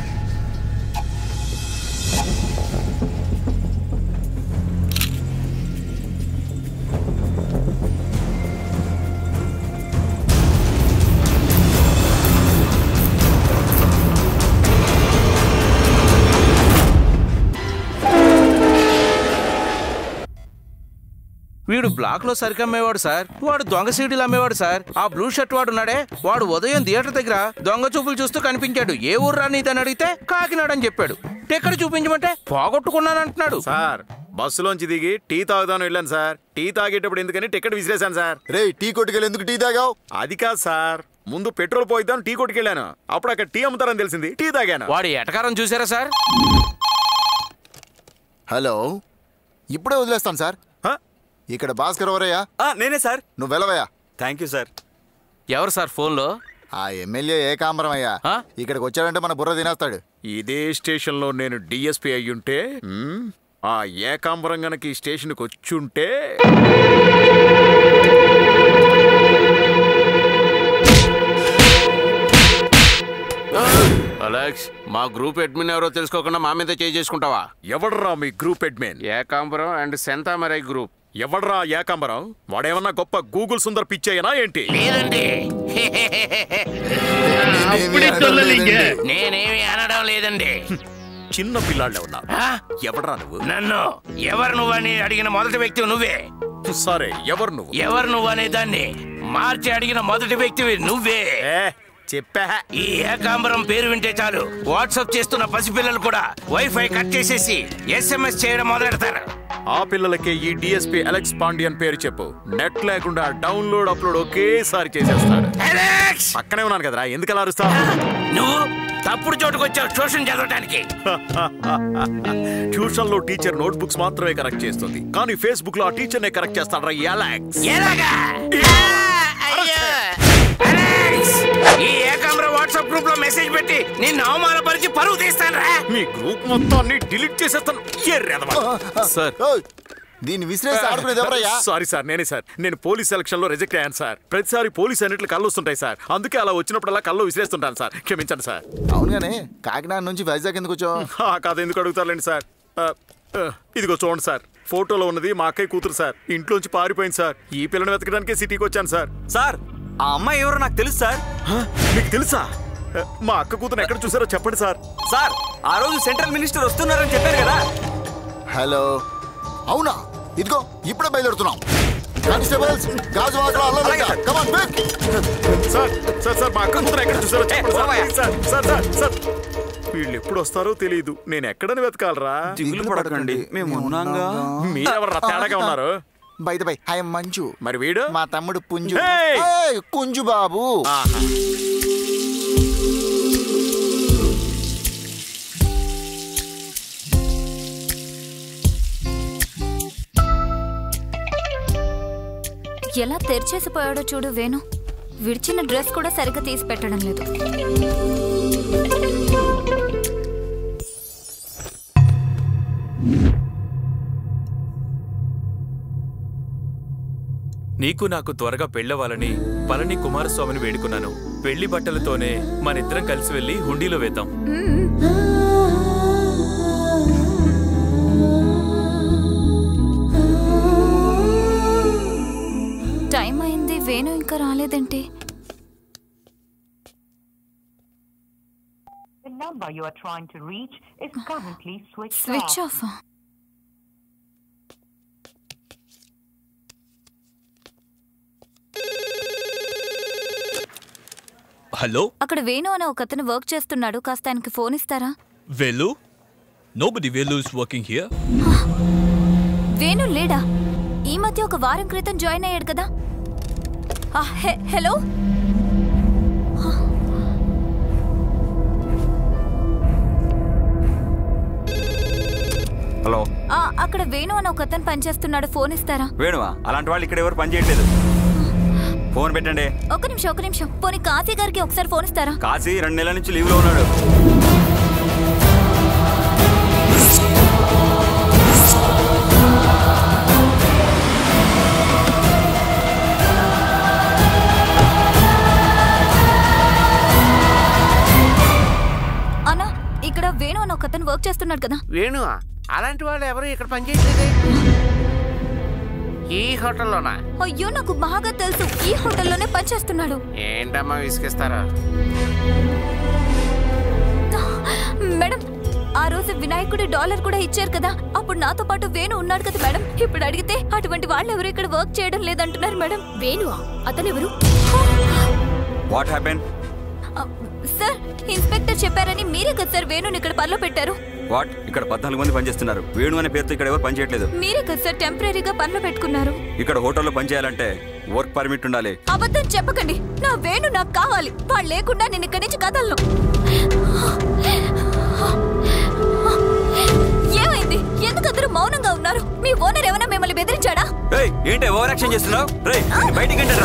వీడు బ్లాక్ లో సరికి అమ్మేవాడు సార్ వాడు దొంగ సీడీలు అమ్మేవాడు సార్ ఆ బ్లూ షర్ట్ వాడు ఉన్నాడే వాడు ఉదయం థియేటర్ దగ్గర దొంగ చూపులు చూస్తూ కనిపించాడు ఏ ఊరు రాని అని అడిగితే కాకినాడ అని చెప్పాడు టికెట్ చూపించమంటే పోగొట్టుకున్నానంటున్నాడు సార్ బస్సులోంచి దిగి టీ తాగుదాను వెళ్ళాను సార్ టీ తాగేటప్పుడు ఎందుకని టికెట్ విసిరేశాను సార్ రే టీ కొట్టుకెళ్ళి ఎందుకు టీ తాగావు అది కాదు సార్ ముందు పెట్రోల్ పోయిద్దాం టీ కొట్టుకెళ్ళాను అప్పుడు అక్కడ టీ అమ్ముతారని తెలిసింది టీ తాగాను వాడి ఎటకారం చూసారా సార్ హలో ఇప్పుడే వదిలేస్తాను సార్ ఇక్కడ భాస్కర్ ఎవరయ్యా నేనే సార్ నువ్వు వెళ్ళవయ్యా థ్యాంక్ యూ సార్ ఎవరు సార్ ఫోన్లో ఆ ఎమ్మెల్యే ఏకాంబరం అయ్యా ఇక్కడికి వచ్చాడంటే మన బుర్ర తినేస్తాడు ఇదే స్టేషన్లో నేను డిఎస్పీ అయ్యుంటే మ్, ఆ ఏకాంబరం గనక ఈ స్టేషన్కి వచ్చుంటే అలెక్స్ మా గ్రూప్ అడ్మిన్ ఎవరో తెలుసుకోకుండా మా మీద చేయి చేసుకుంటావా ఎవడరా మీ group admin Ekambaram and Senthamarai group ఎవడరా ఏకాంబరం వాడేమన్నా గొప్ప గూగుల్ సుందర్ పిచ్చేయనా ఏంటి లేదండి నేనేమి అనడం లేదండి చిన్న పిల్లాళ్ళే ఉన్నా ఎవడరా నువ్వు నన్ను ఎవరు నువ్వు అని అడిగిన మొదటి వ్యక్తి నువ్వే సరే ఎవరు నువ్వు ఎవరు నువ్వు అనే దాన్ని మార్చి అడిగిన మొదటి వ్యక్తివి నువ్వే చెప్పా ఈ ఏకాంబరం పేరు వింటే చాలు వాట్సాప్ చేస్తున్న పసిపిల్లలు కూడా వైఫై కట్ చేసేసి ఎస్ఎంఎస్ చేయడం మొదలెడతారు ఆ పిల్లలకే ఈ డిఎస్పీ అలెక్స్ పాండియన్ పేరు చెప్పు నెట్ లేకుండా డౌన్లోడ్ అప్లోడ్ ఒకేసారి చేసేస్తాడు పక్కనే ఉన్నాను కదరా ఎందుకు అలా అరుస్తావు నువ్వు తప్పుడు చోటుకు వచ్చావు ట్యూషన్ చదవడానికి ట్యూషన్ లో టీచర్ నోట్ బుక్స్ మాత్రమే కరెక్ట్ చేస్తుంది కానీ ఫేస్బుక్ లో ఆ టీచర్ నే కరెక్ట్ చేస్తాడు అలెక్స్ ఎలాగా అలెక్స్! ఈ ఏకాంబరం వాట్సాప్ గ్రూప్ లో మెసేజ్ పెట్టి నిన్ను అవమానపరిచి పరువు తీస్తాను రా మీ గ్రూప్ మొత్తాన్ని డిలీట్ చేసేస్తాను సార్ దీన్ని విసిరేసి ఆడుకునేది ఎవరయ్యా సారీ సార్ నేనే సార్ నేను పోలీస్ సెలక్షన్ లో రిజెక్ట్ అయ్యాను సార్ ప్రతిసారి పోలీస్ అన్నిట్లు కళ్ళు వస్తుంటాయి సార్ అందుకే అలా వచ్చినప్పుడల్లా కళ్ళు విసిరేస్తుంటాను సార్ క్షమించండి సార్ అవునుగానే కాకినాడ నుంచి వైజాగ్ ఎందుకు వచ్చావు ఆ కథ ఎందుకు అడుగుతారులేండి సార్ ఆ, ఆ, ఇదిగో చూడండి సార్ ఫోటోలో ఉన్నది మా అక్కయ్య కూతురు సార్ ఇంట్లోంచి పారిపోయింది సార్ ఈ పిల్లని వెతకడానికే సిటీకి వచ్చాను సార్ సార్ ఆ అమ్మాయి ఎవరో నాకు తెలుసు సార్ మీకు తెలుసా మా అక్క కూతురు ఎక్కడ చూసారో చెప్పండి సార్ సార్ ఆ రోజు సెంట్రల్ మినిస్టర్ వస్తున్నారని చెప్పారు కదా హలో అవునా ఇదిగో ఇప్పుడే బయలుదేరుతున్నాం కానిస్టేబుల్స్ గాజు వాకలో అల్లరి come on quick sir sir sir మా అక్క కూతురు ఎక్కడ చూసారో చెప్పండి sir please sir sir sir sir వీళ్ళు ఎప్పుడు వస్తారో తెలియదు నేను ఎక్కడని వెతకాలరా దిగులు పడకండి మేము ఉన్నాంగా మీరెవరు తేడాగా ఉన్నారు బై బై ఐఎమ్ మంజు మరి వీడు మా తమ్ముడు పుంజు Hey! Hey, కుంజు బాబు ఎలా తెరిచేసిపోయాడో చూడు వేణు విడిచిన డ్రెస్ కూడా సరిగ్గా తీసి పెట్టడం లేదు నీకు నాకు త్వరగా పెళ్ళవాలని పళని కుమారస్వామిని వేడుకున్నాను పెళ్లి బట్టలతోనే మనిద్దరం కలిసి వెళ్లి హుండీలో వేద్దాం టైం అయింది వేణు ఇంకా రాలేదంటే The number you are trying to reach is currently switched switch off. Off hello అక్కడ వేణు అనే ఒక అతను వర్క్ చేస్తున్నాడు కాస్త ఆయనకి ఫోన్ ఇస్తారా వేలు నోబడి వేలు ఇస్ వర్కింగ్ హియర్ వేణు లేడా ఈ మధ్య ఒక వారం క్రితం జాయిన్ అయ్యాడు కదా ఆ, హె- హలో హలో ఆ, అక్కడ వేణు అని ఒక అతను పనిచేస్తున్నాడు ఫోన్ ఇస్తారా వేణువా అలాంటి వాళ్ళు ఇక్కడ ఎవరు పని చేయట్లేదు ఫోన్ పెట్టండి ఒక నిమిషం ఒక నిమిషం పోనీ కాశీ గారికి ఒకసారి ఫోన్ ఇస్తారా కాశీ రెండు నెలల నుంచి లీవ్ లో ఉన్నాడు అన్నా ఇక్కడ వేణు అని ఒక అతను వర్క్ చేస్తున్నాడు కదా వేణు అలాంటి వాళ్ళు ఎవరు ఇక్కడ పనిచేయట్లేదే ఈ హోటల్లోనా అయ్యో నాకు బాగా తెలుసు ఈ హోటల్లోనే పనిచేస్తున్నాడు ఏంటమ్మా విసిగిస్తారా మేడం ఆ రోజు వినాయకుడి డాలర్ కూడా ఇచ్చారు కదా అప్పుడు నాతో పాటు వేణు ఉన్నాడు కదా మేడం ఇప్పుడు అడిగితే అటువంటి వాళ్ళు ఎవరు ఇక్కడ వర్క్ చేయడం లేదంటున్నారు మేడం వేణువా అతనెవరు వాట్ హ్యాపెన్ సార్ ఇన్స్పెక్టర్ చెప్పారని మీరే కదా సార్ వేణుని ఇక్కడ పనిలో పెట్టారు వాట్ ఇక్కడ పద్నాలుగు మంది పనిచేస్తున్నారు వేణు అనే పేరుతో ఇక్కడ ఎవరు పని చేయట్లేదు మీరే కదా సార్ టెంపరీగా పనిలో పెట్టుకున్నారు ఇక్కడ హోటల్లో పని చేయాలంటే వర్క్ పర్మిట్ ఉండాలి అబద్ధం చెప్పకండి నా వేణు నాకు కావాలి వాళ్ళు లేకుండా నేను ఇక్కడి నుంచి కదలను ఏమైంది ఎందుకు అందరూ మౌనంగా ఉన్నారు మీ ఓనర్ ఏమైనా మిమ్మల్ని బెదిరించాడా ఏయ్ ఏంటి ఓవర్ యాక్షన్ చేస్తున్నావు రేయ్ బయటికి ఏంటరా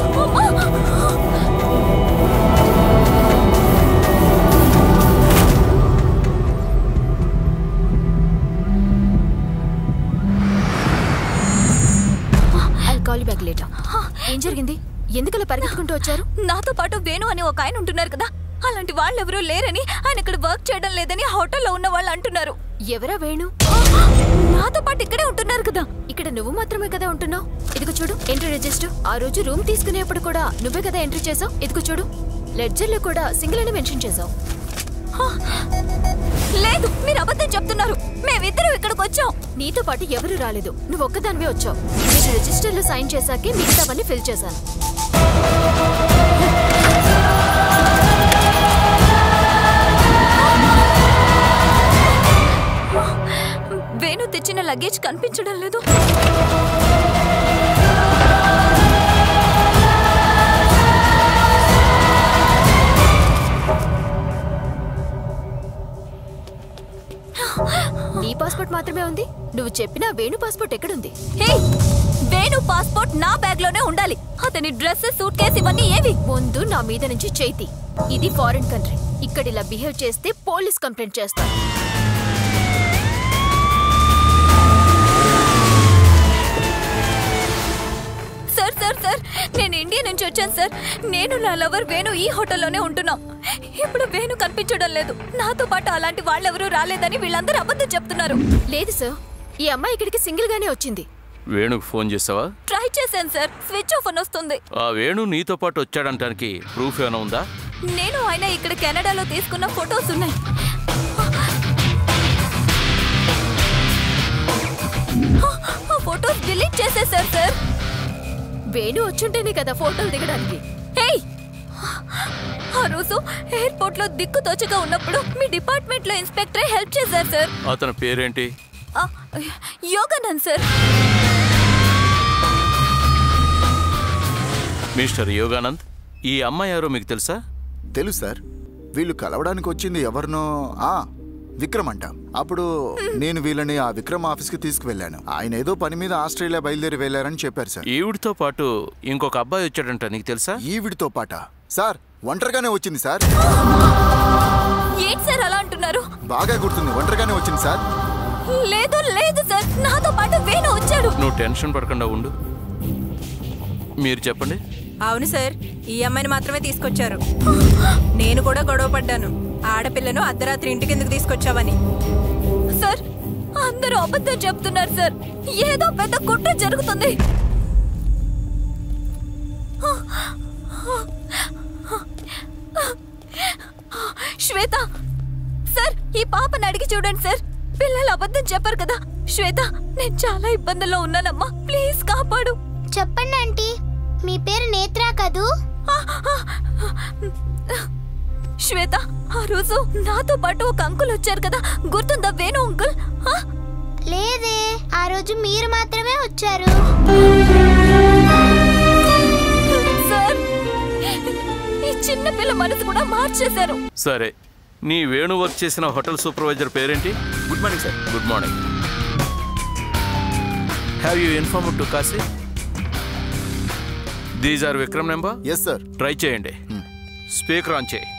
ఐ కాల్ బ్యాక్ లేటర్ ఏం జరిగింది ఎందుకలా పరిగెత్తుకుంటూ వచ్చారు నాతో పాటు వేణు అని ఒక ఆయన ఉంటున్నారు కదా అలాంటి వాళ్ళెవరూ లేరని ఆయన ఇక్కడ వర్క్ చేయడం లేదని హోటల్లో ఉన్న వాళ్ళు అంటున్నారు ఎవరా వేణు నాతో పాటు ఇక్కడే ఉంటున్నారు కదా ఇక్కడ నువ్వు మాత్రమే కదా ఉంటున్నావు ఇదిగో చూడు ఎంట్రీ రిజిస్టర్ ఆ రోజు రూమ్ తీసుకునేప్పుడు కూడా నువ్వే కదా ఎంట్రీ చేసావు ఇదిగో చూడు లెడ్జర్ లో కూడా సింగిల్ అని మెన్షన్ చేసావు లేదు మీరు అబద్ధం చెప్తున్నారు మేమిద్దరం ఇక్కడికి వచ్చాం నీతో పాటు ఎవరు రాలేదు నువ్వు ఒక్కదానివే వచ్చావు నేను రిజిస్టర్ లో సైన్ చేశాకే మిగతావన్నీ ఫిల్ చేశాను వేణు తెచ్చిన లగేజ్ కనిపించడం లేదు నీ పాస్పోర్ట్ మాత్రమే ఉంది నువ్వు చెప్పిన వేణు పాస్పోర్ట్ ఎక్కడుంది హే వేణు పాస్పోర్ట్ నా బ్యాగ్ లోనే ఉండాలి అతని డ్రెస్ సూట్ కేసు ఇవన్నీ ఏవి ముందు నా మీద నుంచి చేతి ఇది ఫారిన్ కంట్రీ ఇక్కడ ఇలా బిహేవ్ చేస్తే పోలీస్ కంప్లైంట్ చేస్తాను సార్ సార్ సార్ నేను ఇండియా నుంచి వచ్చాను సార్ నేను నా లవర్ వేణు ఈ హోటల్లోనే ఉంటున్నాం ఇప్పుడు వేణు కనిపించడం లేదు నాతో పాటు అలాంటి వాళ్ళెవరూ రాలేదని వీళ్ళందరూ అబద్ధం చెప్తున్నారు లేదు సార్ ఈ అమ్మాయి ఇక్కడికి సింగిల్ గానే వచ్చింది వేణుకు ఫోన్ చేసావా ట్రై చేశాను సార్ స్విచ్ ఆఫ్ అని వస్తుంది ఆ వేణు నీతో పాటు వచ్చాడంటానికి ప్రూఫ్ ఏమైనా ఉందా నేను ఆయన ఇక్కడ కెనడాలో తీసుకున్న ఫొటోస్ ఉన్నాయి ఆ ఫొటోస్ డిలీట్ చేసేసారు సార్ వేణు వచ్చుంటేనే కదా ఫోటోలు దిగడానికి హేయ్ ఆ రోజు ఎయిర్పోర్ట్ లో దిక్కు తోచగా ఉన్నప్పుడు మీ డిపార్ట్మెంట్ లో ఇన్స్పెక్టరే హెల్ప్ చేశారు సార్ అతని పేరేంటి ఆ, యోగానంద్ సార్ మిస్టర్ యోగానంద్ ఈ అమ్మాయి ఎవరో మీకు తెలుసా తెలుసు సార్ వీళ్ళు కలవడానికి వచ్చింది ఎవరినో ఆ విక్రమ్ అంట అప్పుడు నేను వీళ్ళని ఆ విక్రమ్ ఆఫీస్కి తీసుకువెళ్ళాను ఆయన ఏదో పని మీద ఆస్ట్రేలియా బయలుదేరి వెళ్ళారని చెప్పారు సార్ ఈవిడితో పాటు ఇంకొక అబ్బాయి వచ్చాడంట నీకు తెలుసా ఈవిడితో పాట సార్ ఒంటరిగానే వచ్చింది సార్ ఏంటి సార్ అలా అంటున్నారు బాగా గుర్తుంది ఒంటరిగానే వచ్చింది సార్ లేదు లేదు సార్ నాతో పాటు వేణు వచ్చాడు నువ్వు టెన్షన్ పడకుండా ఉండు మీరు చెప్పండి అవును సార్ ఈ అమ్మాయిని మాత్రమే తీసుకొచ్చారు నేను కూడా గొడవ పడ్డాను ఆడపిల్లను అర్ధరాత్రి ఇంటికి ఎందుకు తీసుకొచ్చావని సార్ అందరూ అబద్ధం చెప్తున్నారు సార్ ఏదో పెద్ద కుట్ర జరుగుతుంది శ్వేత సార్ ఈ పాపని అడిగి చూడండి సార్ పిల్లలు అబద్ధం చెప్పారు కదా శ్వేత నేను చాలా ఇబ్బందుల్లో ఉన్నానమ్మా ప్లీజ్ కాపాడు చెప్పండి ఆంటీ మీ పేరు నేత్రా కదూ శ్వేత ఆ రోజు నాతో పాటు ఒక అంకుల్ వచ్చారు కదా గుర్తుందా వేణు అంకుల్ ఆ? లేదే ఆ రోజు మీరు మాత్రమే వచ్చారు సార్ ఈ చిన్న పిల్ల మనసు కూడా మార్చేశారు సరే నీ వేణు వర్క్ చేసిన హోటల్ సూపర్వైజర్ పేరేంటి good morning sir good morning have you inform to Kashi these are Vikram number yes sir try చేయండి స్పీకర్ ఆన్ చేయి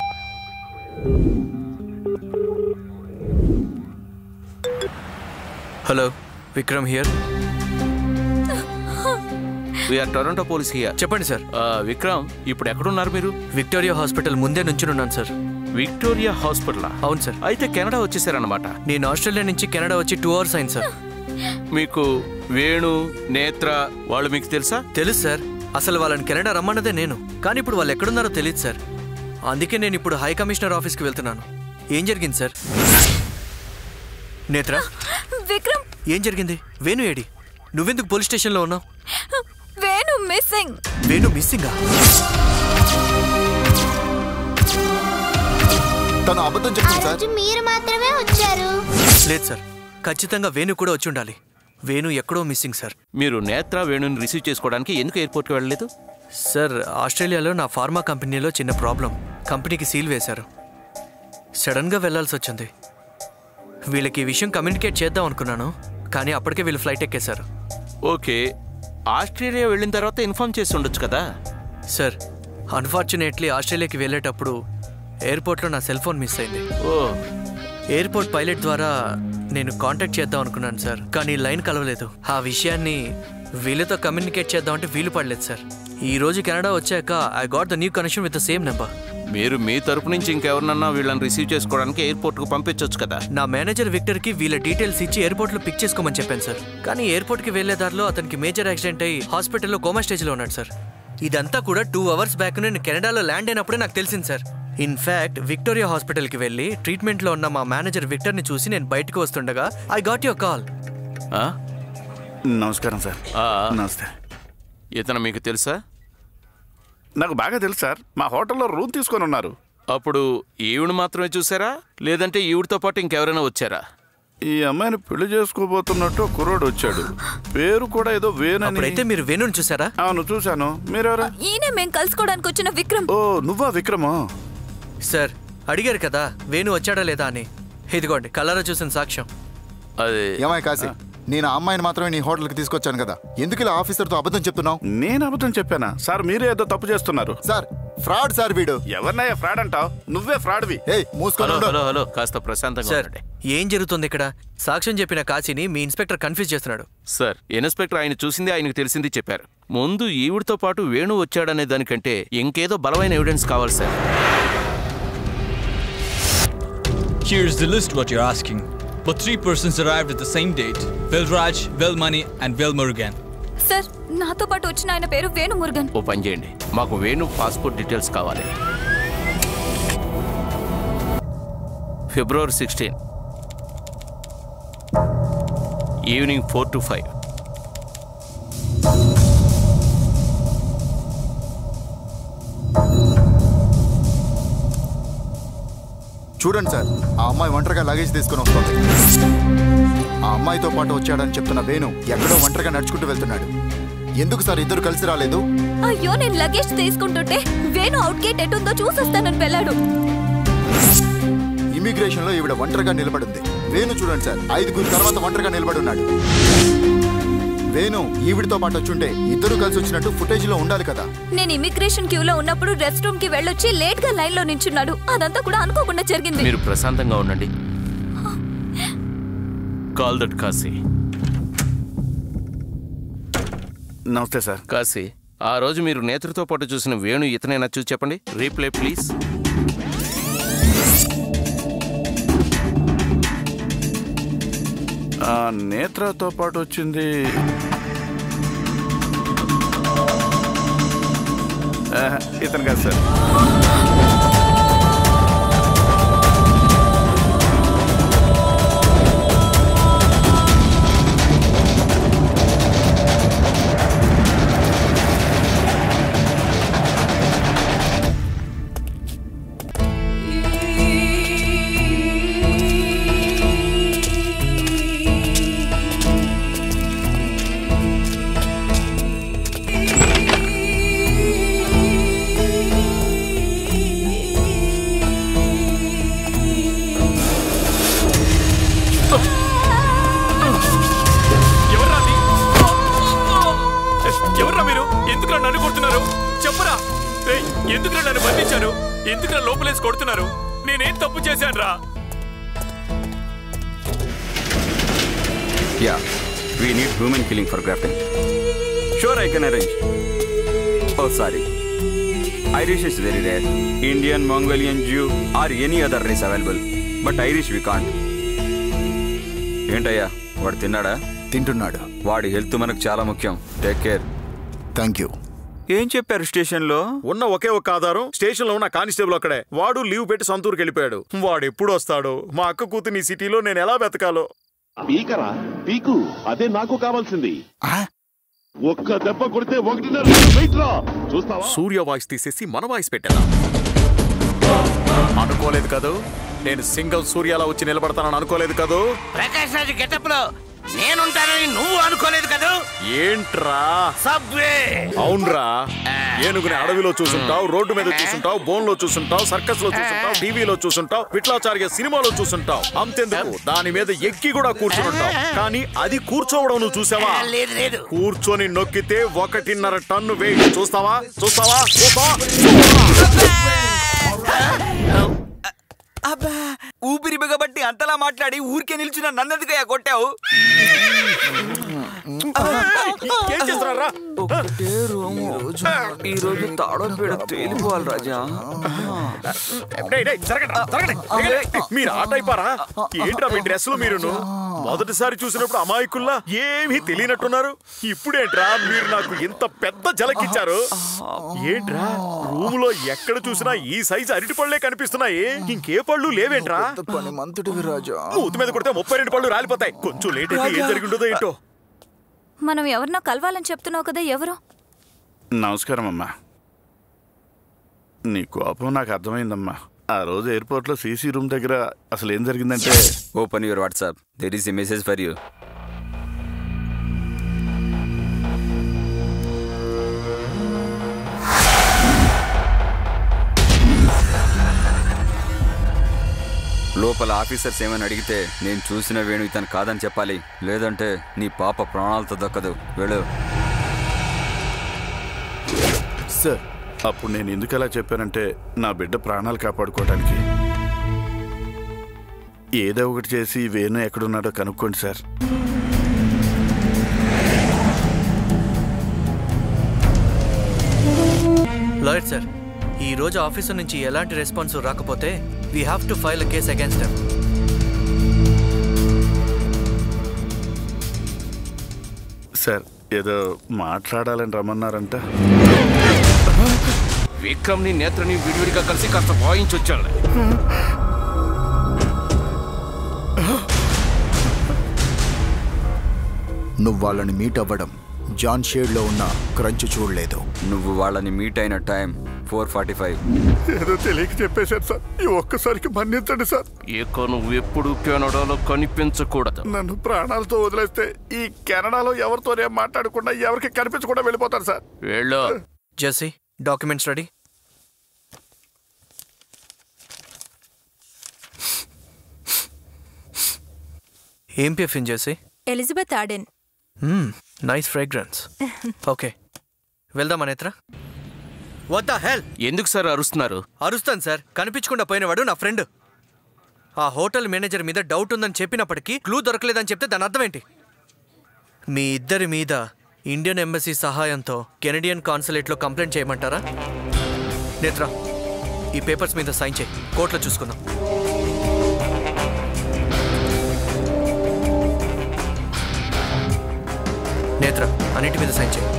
hello Vikram here we're Toronto police here చెప్పండి సార్ విక్రమ్ ఇప్పుడు ఎక్కడున్నారు మీరు విక్టోరియా హాస్పిటల్ ముందే నుంచునున్నాను సార్ విక్టోరియా హాస్పిటల్ అవును సార్ అయితే కెనడా వచ్చేసారన్నమాట నేను ఆస్ట్రేలియా నుంచి కెనడా వచ్చి టూ అవర్స్ అయింది సార్ మీకు వేణు నేత్ర వాళ్ళు మీకు తెలుసా తెలుసు సార్ అసలు వాళ్ళని కెనడా రమ్మన్నదే నేను కానీ ఇప్పుడు వాళ్ళు ఎక్కడున్నారో తెలియదు సార్ అందుకే నేను ఇప్పుడు హై కమిషనర్ ఆఫీస్కి వెళ్తున్నాను ఏం జరిగింది సార్ నేత్ర విక్రమ్ ఏం జరిగింది వేణు ఏడి నువ్వెందుకు పోలీస్ స్టేషన్లో ఉన్నావు వేణు మిస్సింగ్ వేణు మిస్సింగా తను అబద్ధం ఆ చెప్తుంది సార్ రోజు మీరు మాత్రమే వచ్చారు లేదు సార్ ఖచ్చితంగా వేణు కూడా వచ్చి ఉండాలి వేణు ఎక్కడో మిస్సింగ్ సార్ మీరు నేత్ర వేణుని రిసీవ్ చేసుకోవడానికి ఎందుకు ఎయిర్పోర్ట్కి వెళ్ళలేదు సార్ ఆస్ట్రేలియాలో నా ఫార్మా కంపెనీలో చిన్న ప్రాబ్లం కంపెనీకి సీల్ వేశారు సడన్గా వెళ్ళాల్సి వచ్చింది వీళ్ళకి ఈ విషయం కమ్యూనికేట్ చేద్దాం అనుకున్నాను కానీ అప్పటికే వీళ్ళు ఫ్లైట్ ఎక్కేశారు ఓకే ఆస్ట్రేలియా వెళ్ళిన తర్వాత ఇన్ఫార్మ్ చేసి ఉండొచ్చు కదా సార్ అన్ఫార్చునేట్లీ ఆస్ట్రేలియాకి వెళ్ళేటప్పుడు ఎయిర్పోర్ట్లో నా సెల్ ఫోన్ మిస్ అయింది ఓ ఎయిర్పోర్ట్ పైలట్ ద్వారా నేను కాంటాక్ట్ చేద్దాం అనుకున్నాను సార్ కానీ లైన్ కలవలేదు ఆ విషయాన్ని వీళ్ళతో కమ్యూనికేట్ చేద్దామంటే వీలు పడలేదు సార్ ఈ రోజు కెనడా వచ్చాక I got the new connection with the same number మీరు మీ తరపు నుంచి ఇంకెవరినన్నా వీళ్ళని రిసీవ్ చేసుకోవడానికి ఎయిర్పోర్ట్కు పంపించవచ్చు కదా నా మేనేజర్ విక్టర్కి వీళ్ళ డీటెయిల్స్ ఇచ్చి ఎయిర్పోర్ట్లో పిక్ చేసుకోమని చెప్పాను సార్ కానీ ఎయిర్పోర్ట్కి వెళ్లే దారిలో అతనికి మేజర్ యాక్సిడెంట్ అయ్యి హాస్పిటల్లో కోమా స్టేజ్లో ఉన్నాడు సార్ ఇదంతా కూడా టూ అవర్స్ బ్యాక్ నేను కెనడాలో ల్యాండ్ అయినప్పుడే నాకు తెలిసింది సార్ ఇన్ఫాక్ట్ విక్టోరియా హాస్పిటల్కి వెళ్ళి ట్రీట్మెంట్లో ఉన్న మా మేనేజర్ విక్టర్ని చూసి నేను బయటకు వస్తుండగా ఐ గాట్ యువర్ కాల్ నమస్కారం సార్ నమస్తే ఇతను మీకు తెలుసా నాకు బాగా తెలుసు సార్ మా హోటల్లో రూమ్ తీసుకొని ఉన్నారు అప్పుడు ఈవిడ మాత్రమే చూసారా లేదంటే ఈవిడతో పాటు ఇంకెవరైనా వచ్చారా ఈ అమ్మాయిని పెళ్లి చేసుకోబోతున్నట్టు ఒక కుర్రోడు వచ్చాడు పేరు కూడా ఏదో వేనని అప్పుడైతే మీరు వేణుని చూసారా అవును చూశాను మీరెవరా ఈయన మేము కలుసుకోవడానికి వచ్చిన విక్రమ్ ఓ నువ్వా విక్రమా సార్ అడిగారు కదా వేణు వచ్చాడా లేదా అని ఇదిగోండి కలరా చూసిన సాక్ష్యం అది ఏమాయి కాశీ నేను ఆ అమ్మాయిని మాత్రమే నీ హోటల్కి తీసుకొచ్చాను కదా ఎందుకు ఇలా ఆఫీసర్తో అబద్ధం చెప్తున్నావు నేను అబద్ధం చెప్పానా సార్ మీరే ఏదో తప్పు చేస్తున్నారు సార్ ఫ్రాడ్ సార్ వీడు ఎవరినయ్యా ఫ్రాడ్ అంటావు నువ్వే ఫ్రాడ్వి ఏయ్ మూసుకొని హలో ఉండు. హలో హలో కాస్త ప్రశాంతంగా సార్ ఉండండి ఏం జరుగుతుంది ఇక్కడ సాక్ష్యం చెప్పిన కాశీని మీ ఇన్స్పెక్టర్ కన్ఫ్యూజ్ చేస్తున్నాడు సార్ ఇన్స్పెక్టర్ ఆయన చూసింది ఆయనకు తెలిసింది చెప్పారు ముందు ఈవిడతో పాటు వేణు వచ్చాడనే దానికంటే ఇంకేదో బలమైన ఎవిడెన్స్ కావాలి sir Here's the list what you're asking. But three persons arrived at the same date Will Raj, Will Money, and Will Murugan. Sir నాతో పాటు వచ్చిన ఆయన పేరు వేణు మురుగన్ ఓ పని చేయండి మాకు వేణు పాస్పోర్ట్ డీటెయిల్స్ కావాలి February sixteen evening four to five చూడండి సార్ ఆ అమ్మాయి ఒంటరిగా లగేజ్ తీసుకుని వస్తుంది ఆ అమ్మాయితో పాటు వచ్చాడని చెప్తున్న వేణు ఎక్కడో ఒంటరిగా నడుచుకుంటూ వెళ్తున్నాడు ఎందుకు సార్ ఇద్దరు కలిసి రాలేదు అయ్యో నేను లగేజ్ తీసుకుంటుంటే వేణు అవుట్ గేట్ ఎటుందో చూసొస్తానని వెళ్ళాడు ఇమిగ్రేషన్ లో ఈవిడ ఒంటరిగా నిలబడింది వేణు చూడండి సార్ ఐదుగురు తర్వాత ఒంటరిగా నిలబడి ఉన్నాడు వేణు ఈవిడితో పాటు వచ్చుంటే ఇద్దరు కలిసి వచ్చినట్టు ఫుటేజ్ లో ఉండాలి కదా నేను ఇమిగ్రేషన్ క్యూలో ఉన్నప్పుడు రెస్ట్ రూమ్ కి వెళ్ళొచ్చి లేట్ గా లైన్ లో నించున్నాడు అదంతా కూడా అనుకోకుండా జరిగింది మీరు ప్రశాంతంగా ఉండండి కాల్ దట్ కాశీ నమస్తే సార్ కాశీ ఆ రోజు మీరు నేత్రతో పాటు చూసిన వేణు ఇతనైనా చూసి చెప్పండి రీప్లే ప్లీజ్ ఆ, నేత్రతో పాటు వచ్చింది ఆహా, ఇతను కాదు సార్ ఎవర్రా అది? ఎవర్రా మీరు ఎందుకురా నన్ను కొడుతున్నారు చెప్పరా ఏయ్, ఎందుకురా నన్ను బంధించారు ఎందుకురా లోపలేసి కొడుతున్నారు నేనేం తప్పు చేశాను రా Yeah, we need human killing for grafting. Sure, I can arrange. Oh, sorry. Irish is very rare. Indian, Mongolian, Jew, or any other race available. But Irish we can't. ఏంటయ్యా వాడు తిన్నాడా తింటున్నాడు వాడి హెల్త్ మనకు చాలా ముఖ్యం టేక్ కేర్ థ్యాంక్ యూ ఏం చెప్పారు స్టేషన్లో ఉన్న ఒకే ఒక ఆధారం స్టేషన్ లో ఉన్న కానిస్టేబుల్ అక్కడే వాడు లీవ్ పెట్టి సొంతూరుకి వెళ్ళిపోయాడు వాడు ఎప్పుడు వస్తాడో మా అక్క కూతుని సిటీలో నేను ఎలా బతకాలో పీకరా పీకు అదే నాకు కావాల్సింది ఒక్క దెబ్బ కొడితే ఒకటిన్నర వెయిట్ రా చూస్తావా సూర్య వాయిస్ తీసేసి మన వాయిస్ పెట్టేదా అనుకోలేదు కదూ నేను సింగిల్ సూర్యాలా వచ్చి నిలబడతానని అనుకోలేదు కదూ ప్రకాష్ రాజు గెటప్ లో నేనుంటానని నువ్వు అనుకోలేదు కదా ఏంట్రా సబ్వే అవునరా ఏనుగుని అడవిలో చూసుంటావు రోడ్డు మీద చూసుంటావు బోన్ లో చూసుంటావు సర్కస్ లో చూసుంటావు టీవీలో చూసుంటావు విట్లాచార్య సినిమాలో చూసుంటావు అంతెందుకు దాని మీద ఎక్కి కూడా కూర్చుంటావు కానీ అది కూర్చోవడం నువ్వు చూసావా లేదు లేదు కూర్చొని నొక్కితే ఒకటిన్నర టన్ను వెయిట్ చూస్తావా చూస్తావా చూస్తావా అబ్బా ఊపిరి బిగబట్టి అంతలా మాట్లాడి ఊరికే నిల్చున్న నన్నెందుకయ్యా కొట్టావు ఏం చేస్తున్నారా ఒకటే రూము ఈ రోజు తాడో పీడ తేలిపోవాలి రాజా డేయ్, డేయ్, జరగండి, జరగండి, జరగండి. మీరు ఆట అయిపోరా ఏంట్రా మీ డ్రెస్సులు మీరును మొదటిసారి చూసినప్పుడు అమాయకుల్లా ఏమీ తెలియనట్టున్నారు ఇప్పుడేంట్రా మీరు నాకు ఇంత పెద్ద జలకిచ్చారు ఏంట్రా రూమ్ లో ఎక్కడ చూసినా ఈ సైజు అరటి పళ్ళే కనిపిస్తున్నాయి ఇంకే పళ్ళు లేవేంట్రా పని మంతుడివి రాజా మూతి మీద కొడితే ముప్పై రెండు పళ్ళు రాలిపోతాయి కొంచెం లేట్ అయితే ఏం జరిగి ఉండదో ఏంటో మనం ఎవరినో కలవాలని చెప్తున్నావు కదా ఎవరు నమస్కారం అమ్మా నీ కోపం నాకు అర్థమైందమ్మా ఆ రోజు ఎయిర్పోర్ట్లో సీసీ రూమ్ దగ్గర అసలు ఏం జరిగిందంటే open your WhatsApp there is a message for you లోపల ఆఫీసర్స్ ఏమైనా అడిగితే నేను చూసిన వేణు ఇతను కాదని చెప్పాలి లేదంటే నీ పాప ప్రాణాలతో దక్కదు వెళ్ళు సార్ అప్పుడు నేను ఎందుకు అలా చెప్పానంటే నా బిడ్డ ప్రాణాలు కాపాడుకోవడానికి ఏదో ఒకటి చేసి వేణు ఎక్కడున్నాడో కనుక్కోండి సార్ లాయర్ సార్ ఈ రోజు ఆఫీసు నుంచి ఎలాంటి రెస్పాన్స్ రాకపోతే we have to file case against them sir ఏదో మాట్లాడాలని రమ్మన్నారంట విక్రమ్ ని నేత్రని విడివిడిగా కలిసి కాస్త వాయించొచ్చాడు నువ్వు వాళ్ళని మీట్ అవ్వడం జాన్ షేడ్లో ఉన్న క్రంచ్ చూడలేదు నువ్వు వాళ్ళని మీట్ అయిన టైం ఫోర్ ఫార్టీ ఫైవ్ ఏదో తెలియక చెప్పేశారు సార్ ఈ ఒక్కసారికి మన్నించండి సార్ ఇక నువ్వు ఎప్పుడు కెనడాలో కనిపించకూడదు నన్ను ప్రాణాలతో వదిలేస్తే ఈ కెనడాలో ఎవరితోనే మాట్లాడకుండా ఎవరికి కనిపించకుండా వెళ్ళిపోతారు సార్ వెళ్ళు జెస్సీ డాక్యుమెంట్స్ రెడీ ఏం పిఫిన్ Jessie Elizabeth Auden nice fragrance okay వెళ్దామా నేత్ర వద్దా హెల్ ఎందుకు సార్ అరుస్తున్నారు అరుస్తాను సార్ కనిపించకుండా పోయినవాడు నా ఫ్రెండ్ ఆ హోటల్ మేనేజర్ మీద డౌట్ ఉందని చెప్పినప్పటికీ క్లూ దొరకలేదని చెప్తే దాని అర్థం ఏంటి మీ ఇద్దరి మీద ఇండియన్ ఎంబసీ సహాయంతో కెనడియన్ కాన్సులేట్లో కంప్లైంట్ చేయమంటారా నేత్ర ఈ పేపర్స్ మీద సైన్ చేయి కోర్టులో చూసుకుందాం నేత్ర అన్నిటి మీద సైన్ చేయి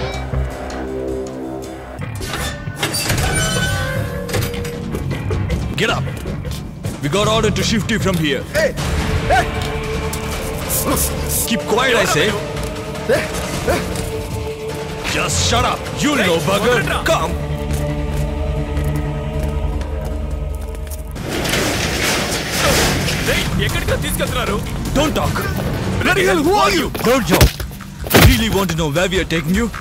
Get up. We got order to shift you from here. Keep quiet, I say. Just shut up. You know, bugger. Come. ఎక్కడికి తీసుకెళ్తున్నారు Don't talk. Bloody hell, who are you? Don't joke. Really want to know where we are taking you?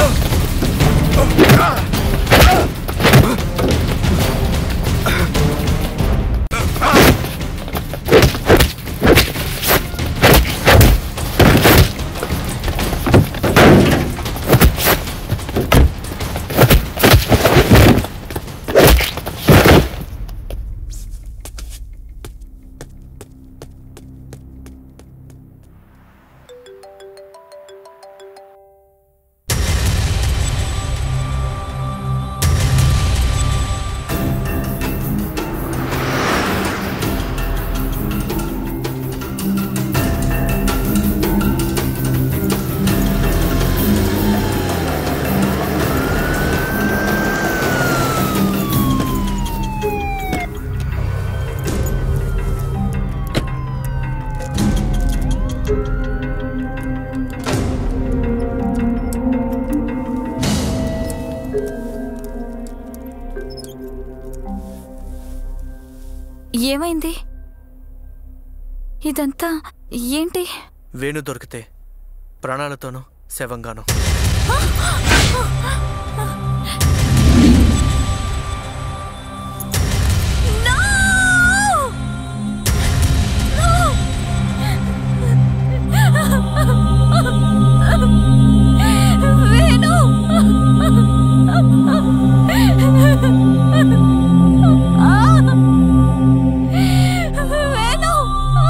ఏమైంది ఇదంతా ఏంటి వేణు దొరికితే ప్రాణాలతోనూ శవంగాను Venu Venu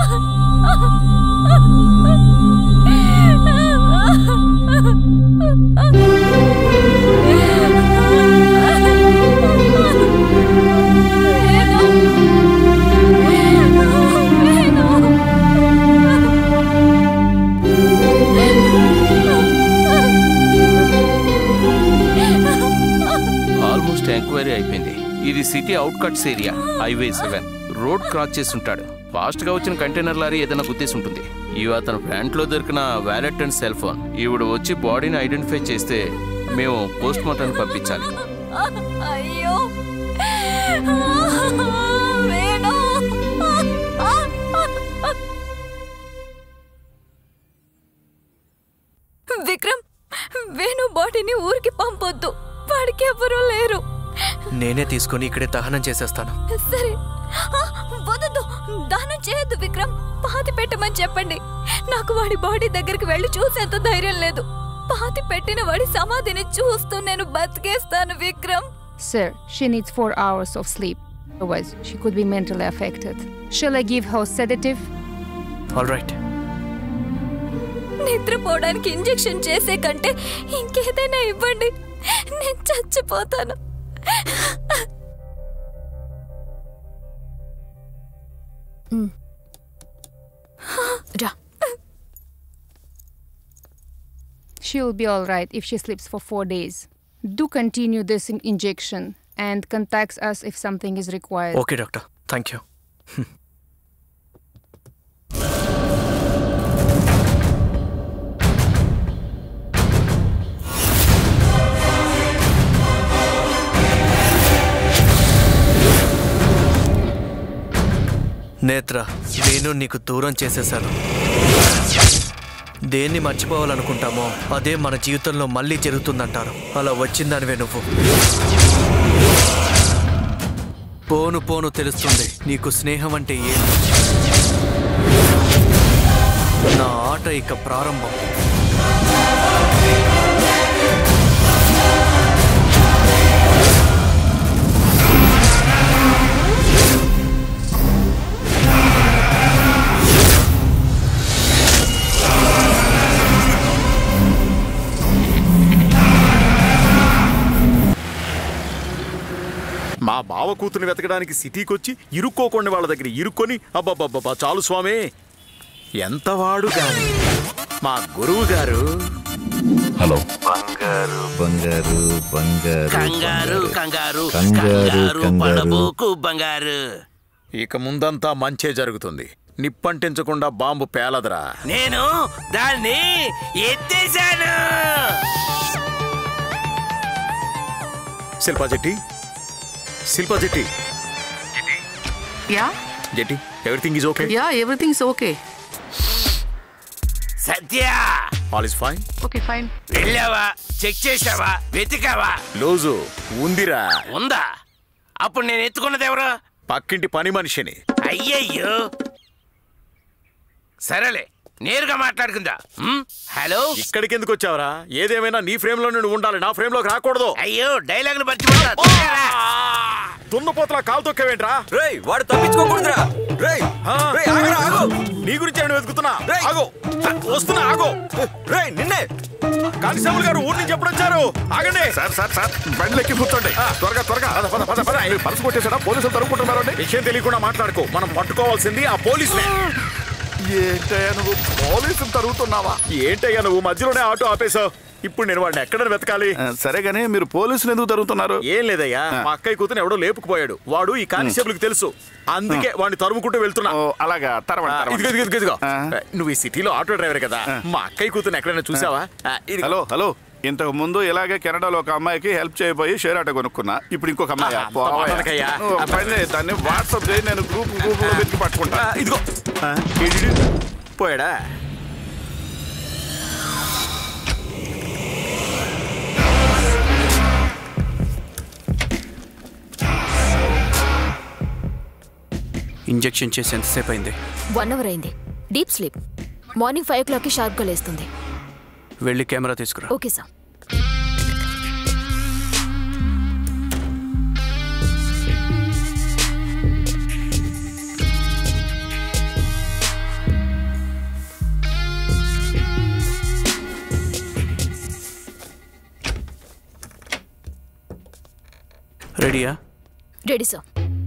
almost enquiry అయిపోయింది ఇది city outskirts area highway seven road cross చేసి ఉంటాడు ఫాస్ట్ గా వచ్చిన కంటైనర్ లారీ ఏదైనా గుద్దేసి ఉంటుంది ఇవి అతని ప్యాంట్ లో దొరికిన వ్యాలెట్ అండ్ సెల్ ఫోన్ ఈవిడ వచ్చి బాడీని ఐడెంటిఫై చేస్తే మేము పోస్ట్ మార్టం పంపించాలి అయ్యో వేణు విక్రమ్ వేణు బాడీని ఊరికి పంపొద్దు వాడికి ఎవరూ లేరు నేనే తీసుకొని ఇక్కడే దహనం చేసేస్తాను సరే ఆ, వదదు దానం చేయొద్దు విక్రమ్ పాతి పెట్టమని చెప్పండి నాకు వాడి బాడీ దగ్గరికి వెళ్ళి చూసేంత ధైర్యం లేదు పాతి పెట్టిన వాడి సమాధిని చూస్తూ నేను బతికేస్తాను Vikram Sir, she needs four hours of sleep. Otherwise, she could be mentally affected. Shall I give her sedative? All right నిద్రపోవడానికి ఇంజెక్షన్ చేసే కంటే ఇంకేదైనా ఇవ్వండి నేను చచ్చిపోతాను రా She will be all right if she sleeps for four days. Do continue this in- injection and contacts us if something is required. Okay doctor thank you Netra నేను నీకు దూరం చేసేశాను దేన్ని మర్చిపోవాలనుకుంటామో అదే మన జీవితంలో మళ్ళీ జరుగుతుందంటారు అలా వచ్చిందానివే నువ్వు పోను పోను తెలుస్తుంది నీకు స్నేహం అంటే ఏంటి నా ఆట ఇక ప్రారంభం మా బావ కూతురు వెతకడానికి సిటీకి వచ్చి ఇరుక్కోకుండా వాళ్ళ దగ్గర ఇరుక్కొని అబ్బబ్బబ్బబ్బా చాలు స్వామి ఎంత వాడు కాని మా గురువు గారు హలో బంగారు బంగారు బంగారు కంగారు కంగారు కంగారు కంగారు కంగారు పడబోకు బంగారు ఇక ముందంతా మంచే జరుగుతుంది నిప్పంటించకుండా బాంబు పేలదరా నేను దాన్ని ఎత్తేసాను Shilpa Jetty Shilpa Jetty Yeah, Jetty everything is okay yeah, everything's okay. Satya all is fine Okay, fine. వెళ్ళావా చెక్ చేసావా వెతికావా లోజు ఉందిరా ఉందా అప్పుడు నేను ఎత్తుకున్నది ఎవరు పక్కింటి పని మనిషిని అయ్యయ్యో సరేలే నేరుగా మాట్లాడుకుందా ఉమ్, హలో ఇక్కడికి ఎందుకు వచ్చావరా ఏదేమైనా నీ ఫ్రేమ్ లో నుండి ఉండాలి నా ఫ్రేమ్ లోకి రాకూడదు అయ్యో డైలాగ్ మర్చిపోతా దున్నపోతలా కాలు తొక్కవేంట్రా రేయ్ వాడు తప్పించుకోకూడదురా రేయ్ రేయ్ ఆగరా ఆగు నీ గురించి ఏమైనా వెతుకుతున్నా ఆగో వస్తున్నా ఆగో రేయ్ నిన్నే కానిస్టేబుల్ గారు ఊరి నుంచి ఎప్పుడు వచ్చారు ఆగండి సార్ సార్ సార్ బండ్లెక్కి కూర్చోండి త్వరగా త్వరగా పద పద పద పద మీరు పర్సు కొట్టేసారా పోలీసులు తరుముకుంటున్నారు విషయం తెలియకుండా మాట్లాడుకో మనం పట్టుకోవాల్సింది ఆ పోలీసులే ఏంటయ్యా నువ్వు పోలీసులు తరుగుతున్నావా ఏంటయ్యా నువ్వు మధ్యలోనే ఆటో ఆపేశావు ఇప్పుడు నేను వాడిని ఎక్కడ వెతకాలి సరే కానీ మీరు పోలీసులు ఎందుకు తరుగుతున్నారు ఏం లేదయ్యా మా అక్కయ్య కూతురు ఎవడో లేపుకుపోయాడు వాడు ఈ కానిస్టేబుల్ కి తెలుసు అందుకే వాడిని తరుముకుంటూ వెళ్తున్నా అలాగా తరవండి, ఆ, తరవండి. ఇదిగో ఇదిగో ఇదిగో నువ్వు ఈ సిటీలో ఆటో డ్రైవర్ కదా మా అక్కయ్య కూతురు ఎక్కడైనా చూసావా ఆ, ఇదిగో. హలో హలో ఇంతకు ముందు ఇలాగే కెనడాలో ఒక అమ్మాయికి హెల్ప్ చేయబోయి షేర్ ఆటో కొనుక్కున్నా ఇప్పుడు ఇంకొక అమ్మాయి ఆ, అంత మాటలకయ్యా. నువ్వు ఒక పని చేయి, దాన్ని వాట్సాప్ చేయి నేను గ్రూప్ గ్రూప్ లో వెతికి పట్టుకుంటా ఆ, ఇదిగో ఈడు పోయాడా ఇంజెక్షన్ చేసి ఎంతసేపు అయింది వన్ అవర్ అయింది డీప్ స్లీప్ మార్నింగ్ ఫైవ్ ఓ క్లాక్కి షార్ప్గా లేస్తుంది వెళ్ళి కెమెరా తీసుకురా ఓకే సార్ రెడీయా ready sir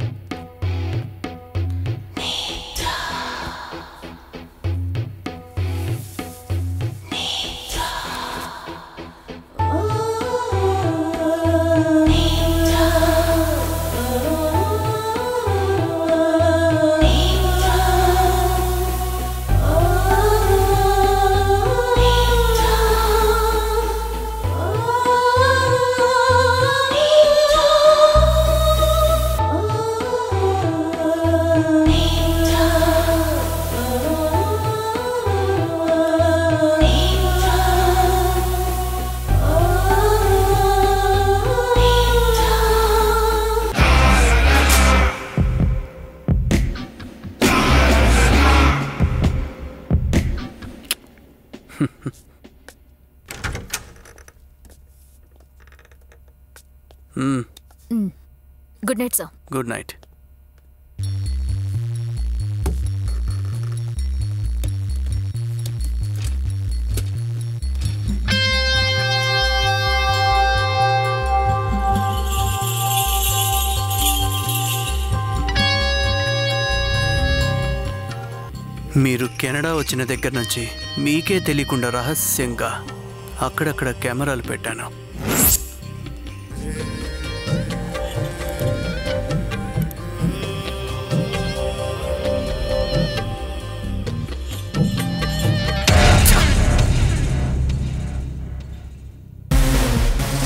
good night sir good night మీరు కెనడా వచ్చిన దగ్గర నుంచి మీకే తెలియకుండా రహస్యంగా అక్కడక్కడ కెమెరాలు పెట్టాను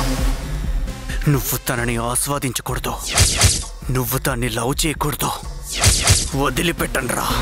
నువ్వు తనని ఆస్వాదించకూడదు నువ్వు దాన్ని లవ్ చేయకూడదు వదిలిపెట్టండి రా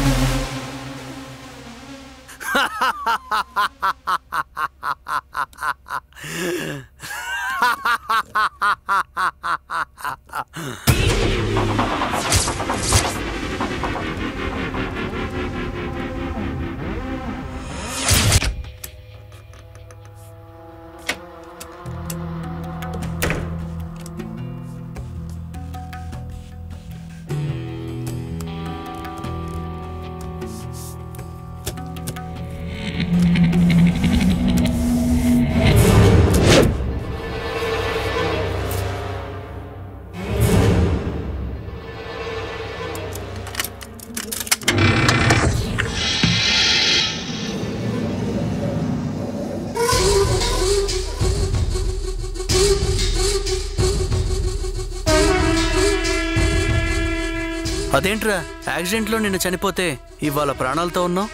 అదేంట్రా యాక్సిడెంట్లో నిన్ను చనిపోతే ఇవాళ ప్రాణాలతో ఉన్నావు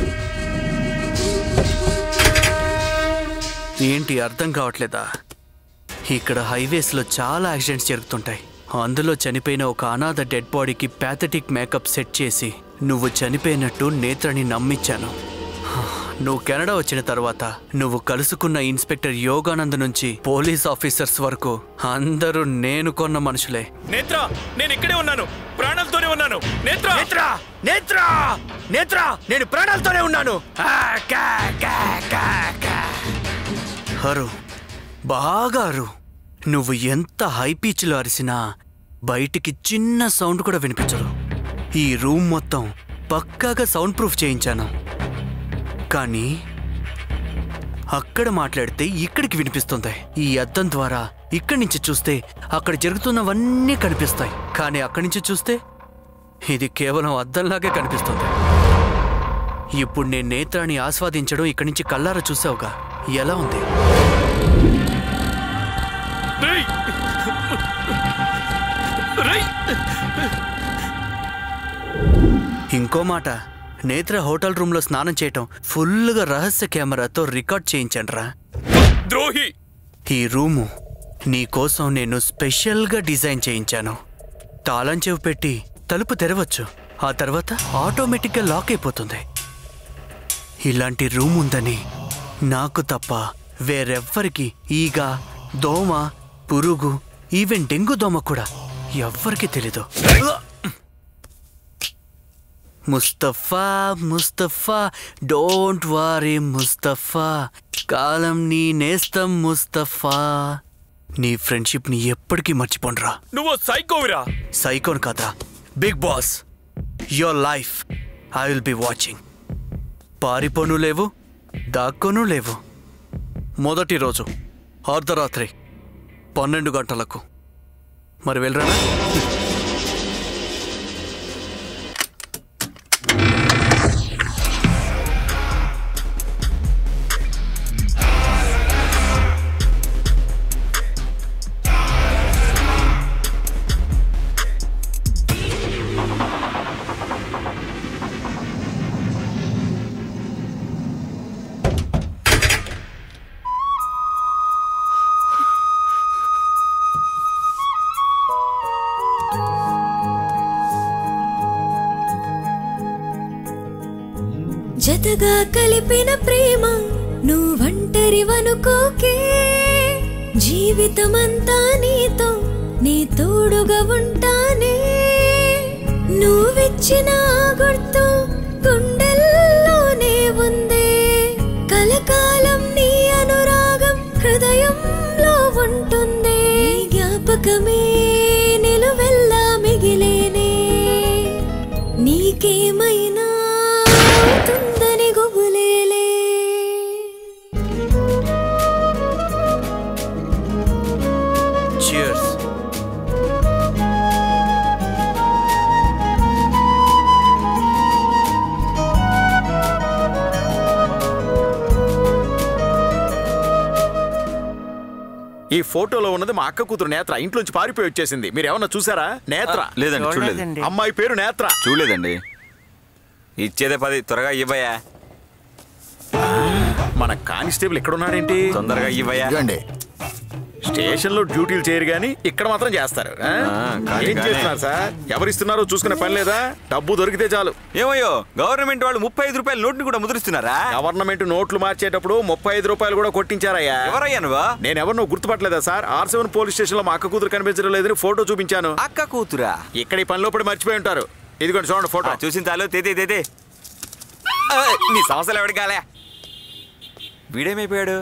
ఏంటి అర్థం కావట్లేదా ఇక్కడ హైవేస్లో చాలా యాక్సిడెంట్స్ జరుగుతుంటాయి అందులో చనిపోయిన ఒక అనాథ డెడ్ బాడీకి ప్యాథటిక్ మేకప్ సెట్ చేసి నువ్వు చనిపోయినట్టు నేత్రని నమ్మించాను నువ్వు కెనడా వచ్చిన తర్వాత నువ్వు కలుసుకున్న ఇన్స్పెక్టర్ యోగానంద్ నుంచి పోలీస్ ఆఫీసర్స్ వరకు అందరూ నేను కొన్న మనుషులే నేత్ర నేను ఇక్కడే ఉన్నాను ప్రాణాలతోనే ఉన్నాను నేత్ర నేత్ర నేత్ర నేత్ర నేను ప్రాణాలతోనే ఉన్నాను హరు బాగా అరు నువ్వు ఎంత హై పిచ్లో అరిసినా బయటికి చిన్న సౌండ్ కూడా వినిపించదు ఈ రూమ్ మొత్తం పక్కాగా సౌండ్ ప్రూఫ్ చేయించాను కానీ అక్కడ మాట్లాడితే ఇక్కడికి వినిపిస్తుంది ఈ అద్దం ద్వారా ఇక్కడి నుంచి చూస్తే అక్కడ జరుగుతున్నవన్నీ కనిపిస్తాయి కానీ అక్కడి నుంచి చూస్తే ఇది కేవలం అద్దంలాగే కనిపిస్తుంది ఇప్పుడు నేను నేత్రాన్ని ఆస్వాదించడం ఇక్కడి నుంచి కళ్ళారా చూసావుగా ఎలా ఉంది ఇంకో మాట నేత్ర హోటల్ రూమ్లో స్నానం చేయటం ఫుల్గా రహస్య కెమెరాతో రికార్డ్ చేయించండిరా ద్రోహి ఈ రూము నీకోసం నేను స్పెషల్గా డిజైన్ చేయించాను తాళం చెవి పెట్టి తలుపు తెరవచ్చు ఆ తర్వాత ఆటోమేటిక్గా లాక్ అయిపోతుంది ఇలాంటి రూమ్ ఉందని నాకు తప్ప వేరెవ్వరికి ఈగ దోమ పురుగు ఈవెన్ డెంగు దోమ కూడా ఎవ్వరికి తెలీదు ముస్తఫా ముస్తఫా డోంట్ వారీ ముస్తఫా కాలం నీ నేస్తం ముస్తఫా నీ ఫ్రెండ్షిప్ ని ఎప్పటికీ మర్చిపోండ్రా నువ్వు సైకోవిరా సైకోన్ కదా big boss your life I will be watching పారిపోను లేవు దాక్కోను లేవు మొదటి రోజు అర్ధరాత్రి పన్నెండు గంటలకు మరి వెళ్ళరా జతగా కలిపిన ప్రేమ నువ్వంటరి వనుకోకే జీవితమంతా నీతో నీ తోడుగా ఉంటానే నువ్విచ్చిన ఆ గుర్తు గుండెల్లోనే ఉందే కలకాలం నీ అనురాగం హృదయంలో ఉంటుందే నీ జ్ఞాపకమే నిలువెల్లా మిగిలేనే నీకేమైనా అవుతుందని గుబులేలే చియర్స్ ఈ ఫోటోలో ఉన్నది మా అక్క కూతురు నేత్ర ఇంట్లోంచి పారిపోయి వచ్చేసింది మీరు ఏమన్నా చూసారా నేత్ర ఆ, లేదండి, చూడలేదు. చూడలేదండి. అమ్మాయి పేరు నేత్ర చూడలేదండి ఇచ్చేదే పది త్వరగా ఇవ్వయా మన కానిస్టేబుల్ ఎక్కడ ఉన్నాడేంటి తొందరగా ఇవ్వయా ఇదిగోండి స్టేషన్ లో డ్యూటీలు చేయరు గాని ఇక్కడ మాత్రం చేస్తారు ఆ? కానీ, ఏం కానీ. చేస్తున్నారు సార్ ఎవరిస్తున్నారో చూసుకునే పని లేదా డబ్బు దొరికితే చాలు ఏమయ్యో గవర్నమెంట్ వాళ్ళు ముప్పై ఐదు రూపాయల నోట్ని కూడా ముద్రిస్తున్నారా గవర్నమెంట్ నోట్లు మార్చేటప్పుడు ముప్పై ఐదు రూపాయలు కూడా కొట్టించారయ్యా ఎవరయ్యా నువ్వు నేను ఎవరు నువ్వు గుర్తుపట్టలేదా sir R seven police station లో మా అక్క కూతురు కనిపించడం లేదని ఫోటో చూపించాను అక్క కూతురా ఇక్కడ ఈ పనిలో పడి మర్చిపోయి ఉంటారు ఇదిగోండి చూడండి ఫోటో చూసిన చాలు తేతే తేతే ఆ, నీ సమస్యలు ఎవరికి కాలే వీడేమైపోయాడు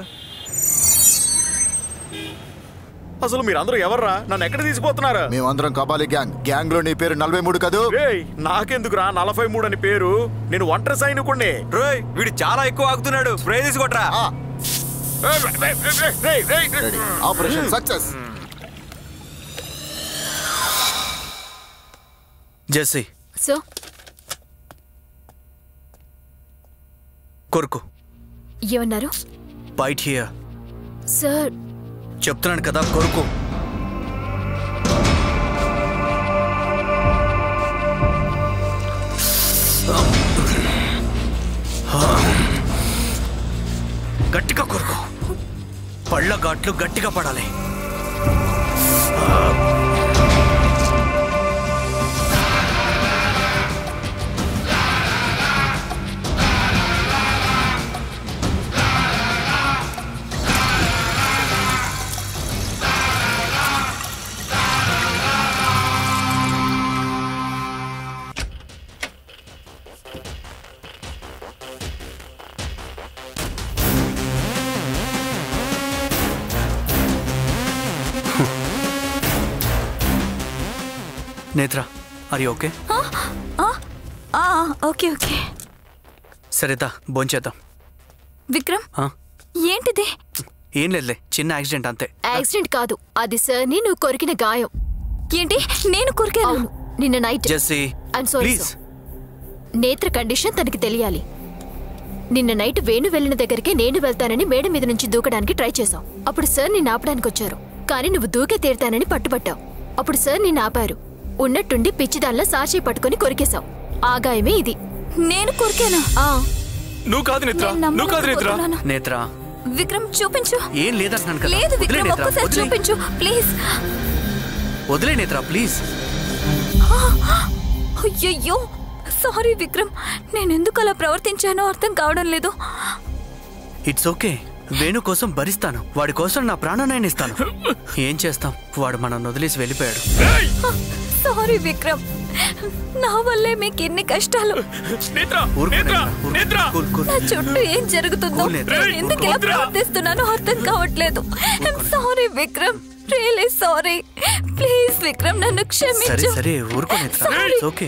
అసలు మీరందరూ ఎవర్రా నన్ను ఎక్కడ తీసుకుపోతున్నారు మేమందరం కబాలి గ్యాంగ్ గ్యాంగ్ లో నీ పేరు నలభై మూడు కదూ రేయ్ నాకెందుకురా నలభై మూడు అని పేరు నేను ఒంటరి సైనికుడిని రోయ్ వీడు చాలా ఎక్కువ ఆగుతున్నాడు స్ప్రే తీసుకోట్రా ఆపరేషన్ సక్సెస్ జెస్సీ సో కొరుకు ఏమన్నారు బైట్ హియర్ సార్ చెప్తున్నాను కదా కొరుకు గట్టిగా కొరుకు పళ్ళ ఘాట్లు గట్టిగా పడాలి నేత్ర అది ఓకే ఓకే ఓకే సరేదా భోంచేద్దాం విక్రమ్ ఆ? ఏంటిది ఏం లేదులే చిన్న యాక్సిడెంట్ అంతే యాక్సిడెంట్ కాదు అది సార్ని నువ్వు కొరికిన గాయం ఏంటి నేను కొరికాను నిన్న night Jessie I'm sorry please Netra condition తనకి తెలియాలి నిన్న నైట్ వేణు వెళ్ళిన దగ్గరికి నేను వెళ్తానని మేడ మీద నుంచి దూకడానికి ట్రై చేశావు అప్పుడు సార్ నిన్ను ఆపడానికి వచ్చారు కానీ నువ్వు దూకే తీరుతానని పట్టుబట్టావు అప్పుడు సార్ నిన్ను ఆపారు ఉన్నట్టుండి పిచ్చిదాన్లా సాక్షి పట్టుకొని కొరికేశావు ఆ గాయమే ఇది నేను కొరికాను నువ్వు కాదు నేత్ర నువ్వు కాదు నేత్ర నేత్ర విక్రమ్ చూపించు ఏం లేదంటున్నాను కదా లేదు వదిలే విక్రమ్ నేత్ర ఒక్కసారి వదిలే. చూపించు ప్లీజ్ వదిలే నేత్ర ప్లీజ్ అయ్యయ్యో సారీ విక్రమ్ నేను ఎందుకు అలా ప్రవర్తించానో అర్థం కావడం లేదు ఇట్స్ ఓకే వేణు కోసం భరిస్తాను వాడి కోసం నా ప్రాణాన్ని ఇస్తాను ఏం చేస్తాం వాడు మనం వదిలేసి వెళ్ళిపోయాడు సారీ విక్రమ్ నా వల్లే మీకు ఎన్ని కష్టాలు ఊరుకో నేత్ర, ఊరుకో. Cool, cool. నా చుట్టూ ఏం జరుగుతుందో కూల్ నేత్ర. నేను ఎందుకు ఇలా ప్రవర్తిస్తున్నానో అర్థం కావట్లేదు sorry Vikram really sorry please Vikram నన్ను సరే క్షమించు సరే ఊరుకో నేత్ర Sorry. ఇట్స్ ఓకే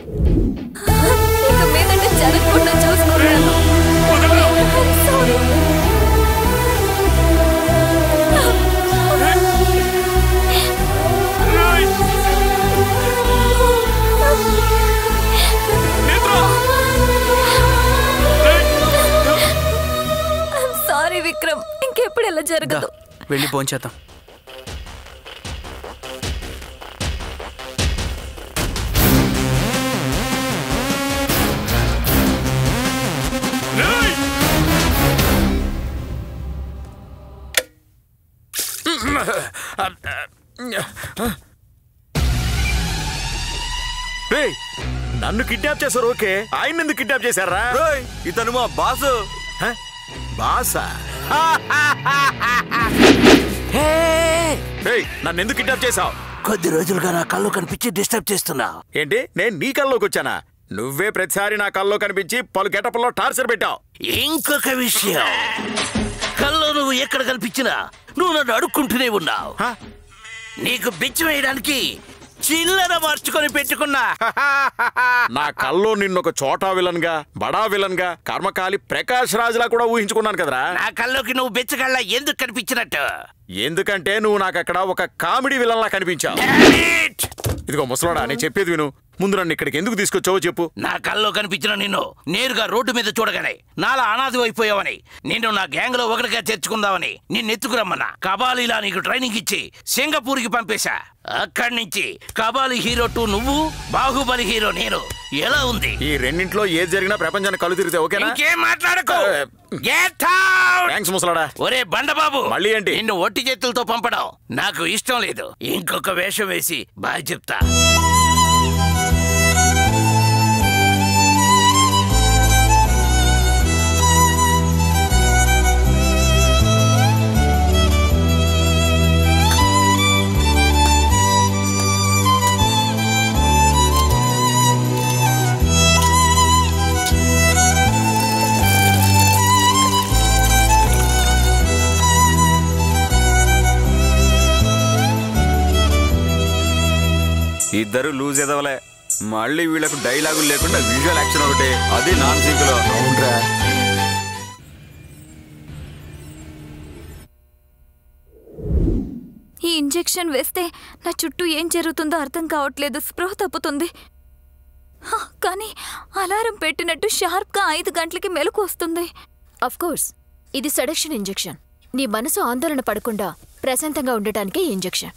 ఇక మీదట జరగకుండా చూసుకున్నాను సారీ సారీ విక్రమ్ ఇంకెప్పుడు ఇలా దా, జరగదు వెళ్ళి భోంచేద్దాం రేయ్, నన్ను కిడ్నాప్ చేశారు ఓకే ఆయన ఎందుకు కిడ్నాప్ చేశారా ఇతను మా బాసు బాసా రేయ్, నన్ను ఎందుకు కిడ్నాప్ చేశావు కొద్ది రోజులుగా నా కళ్ళు కనిపించి డిస్టర్బ్ చేస్తున్నావు ఏంటి నేను నీ కల్లోకి వచ్చానా నువ్వే ప్రతిసారి నా కల్లో కనిపించి పలు గెటప్లో టార్చర్ పెట్టావు ఇంకొక విషయం కల్లో నువ్వు ఎక్కడ కనిపించినా నువ్వు నన్ను అడుక్కుంటూనే ఉన్నావు నీకు బిచ్చం వేయడానికి చిల్లర మార్చుకొని పెట్టుకున్నా నా కల్లో నిన్నొక చోటా విలన్ గా బడా విలన్ గా కర్మకాలి ప్రకాష్ రాజులా కూడా ఊహించుకున్నాను కదరా నా కల్లోకి నువ్వు బిచ్చగళ్ళ ఎందుకు కనిపించినట్టు ఎందుకంటే నువ్వు నాకు అక్కడ ఒక కామెడీ విలన్ లా కనిపించావు ఇదిగో ముసలోడా నేను చెప్పేది విను ముందు నన్ను ఇక్కడికి ఎందుకు తీసుకొచ్చావో చెప్పు నా కల్లో కనిపించిన నిన్ను నేరుగా రోడ్డు మీద చూడగానే నాలా అనాథం అయిపోయావని నిన్ను నా గ్యాంగ్ లో ఒకటిగా చేర్చుకుందామని నిన్ను ఎత్తుకురమ్మన్నా కబాలీలా నీకు ట్రైనింగ్ ఇచ్చి సింగపూర్ కి పంపేశా అక్కడి నుంచి కబాలి హీరో టూ నువ్వు బాహుబలి హీరో నేను ఎలా ఉంది ఈ రెండింట్లో ఏది జరిగినా ప్రపంచాన్ని కళ్ళు తిరిగితే ఓకేనా ఇంకేం మాట్లాడకు Get out! థ్యాంక్స్ ముసలాడా ఒరే బండబాబు మళ్ళీ ఏంటి నిన్ను ఒట్టి చేతులతో పంపడం నాకు ఇష్టం లేదు ఇంకొక వేషం వేసి బాయ్ చెప్తా ఇద్దరు లూజ్ ఎదవలే మళ్ళీ వీళ్ళకు డైలాగులు లేకుండా విజువల్ యాక్షన్ ఒకటి అది నాన్ సింక్ లో ఈ ఇంజెక్షన్ వేస్తే నా చుట్టూ ఏం జరుగుతుందో అర్థం కావట్లేదు స్పృహ తప్పుతుంది హ, కానీ అలారం పెట్టినట్టు షార్ప్గా ఐదు గంటలకి మెలకు వస్తుంది అఫ్ కోర్స్ ఇది సెడక్షన్ ఇంజెక్షన్ నీ మనసు ఆందోళన పడకుండా ప్రశాంతంగా ఉండటానికే ఈ ఇంజెక్షన్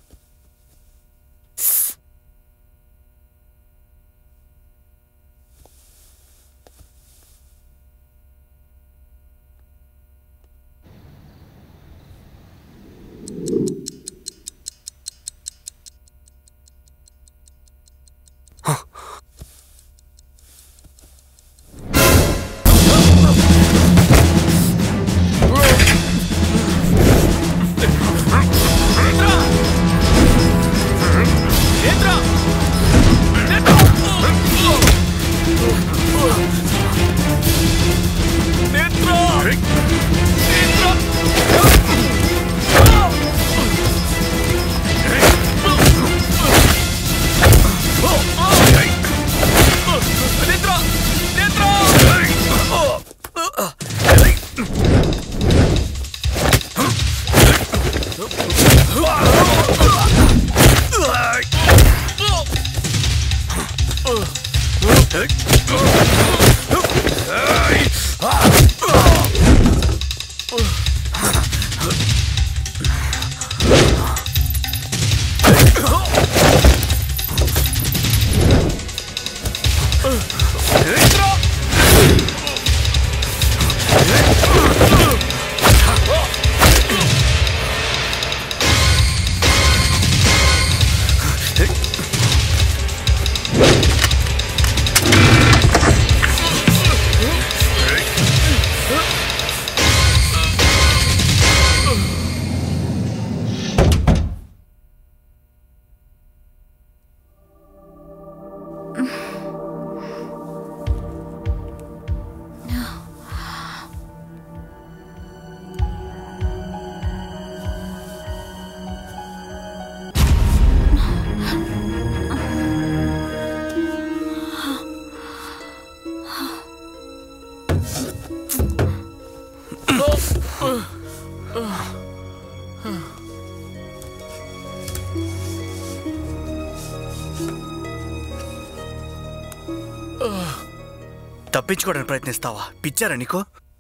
తప్పించుకోవడానికి ప్రయత్నిస్తావా పిచ్చారా నీకు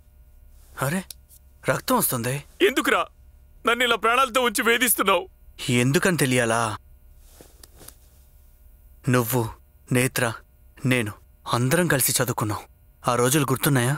అరే రక్తం వస్తుంది ఎందుకురా నన్ను ఇలా ప్రాణాలతో ఉంచి వేధిస్తున్నావు ఎందుకని తెలియాలా నువ్వు నేత్ర నేను అందరం కలిసి చదువుకున్నాం ఆ రోజులు గుర్తున్నాయా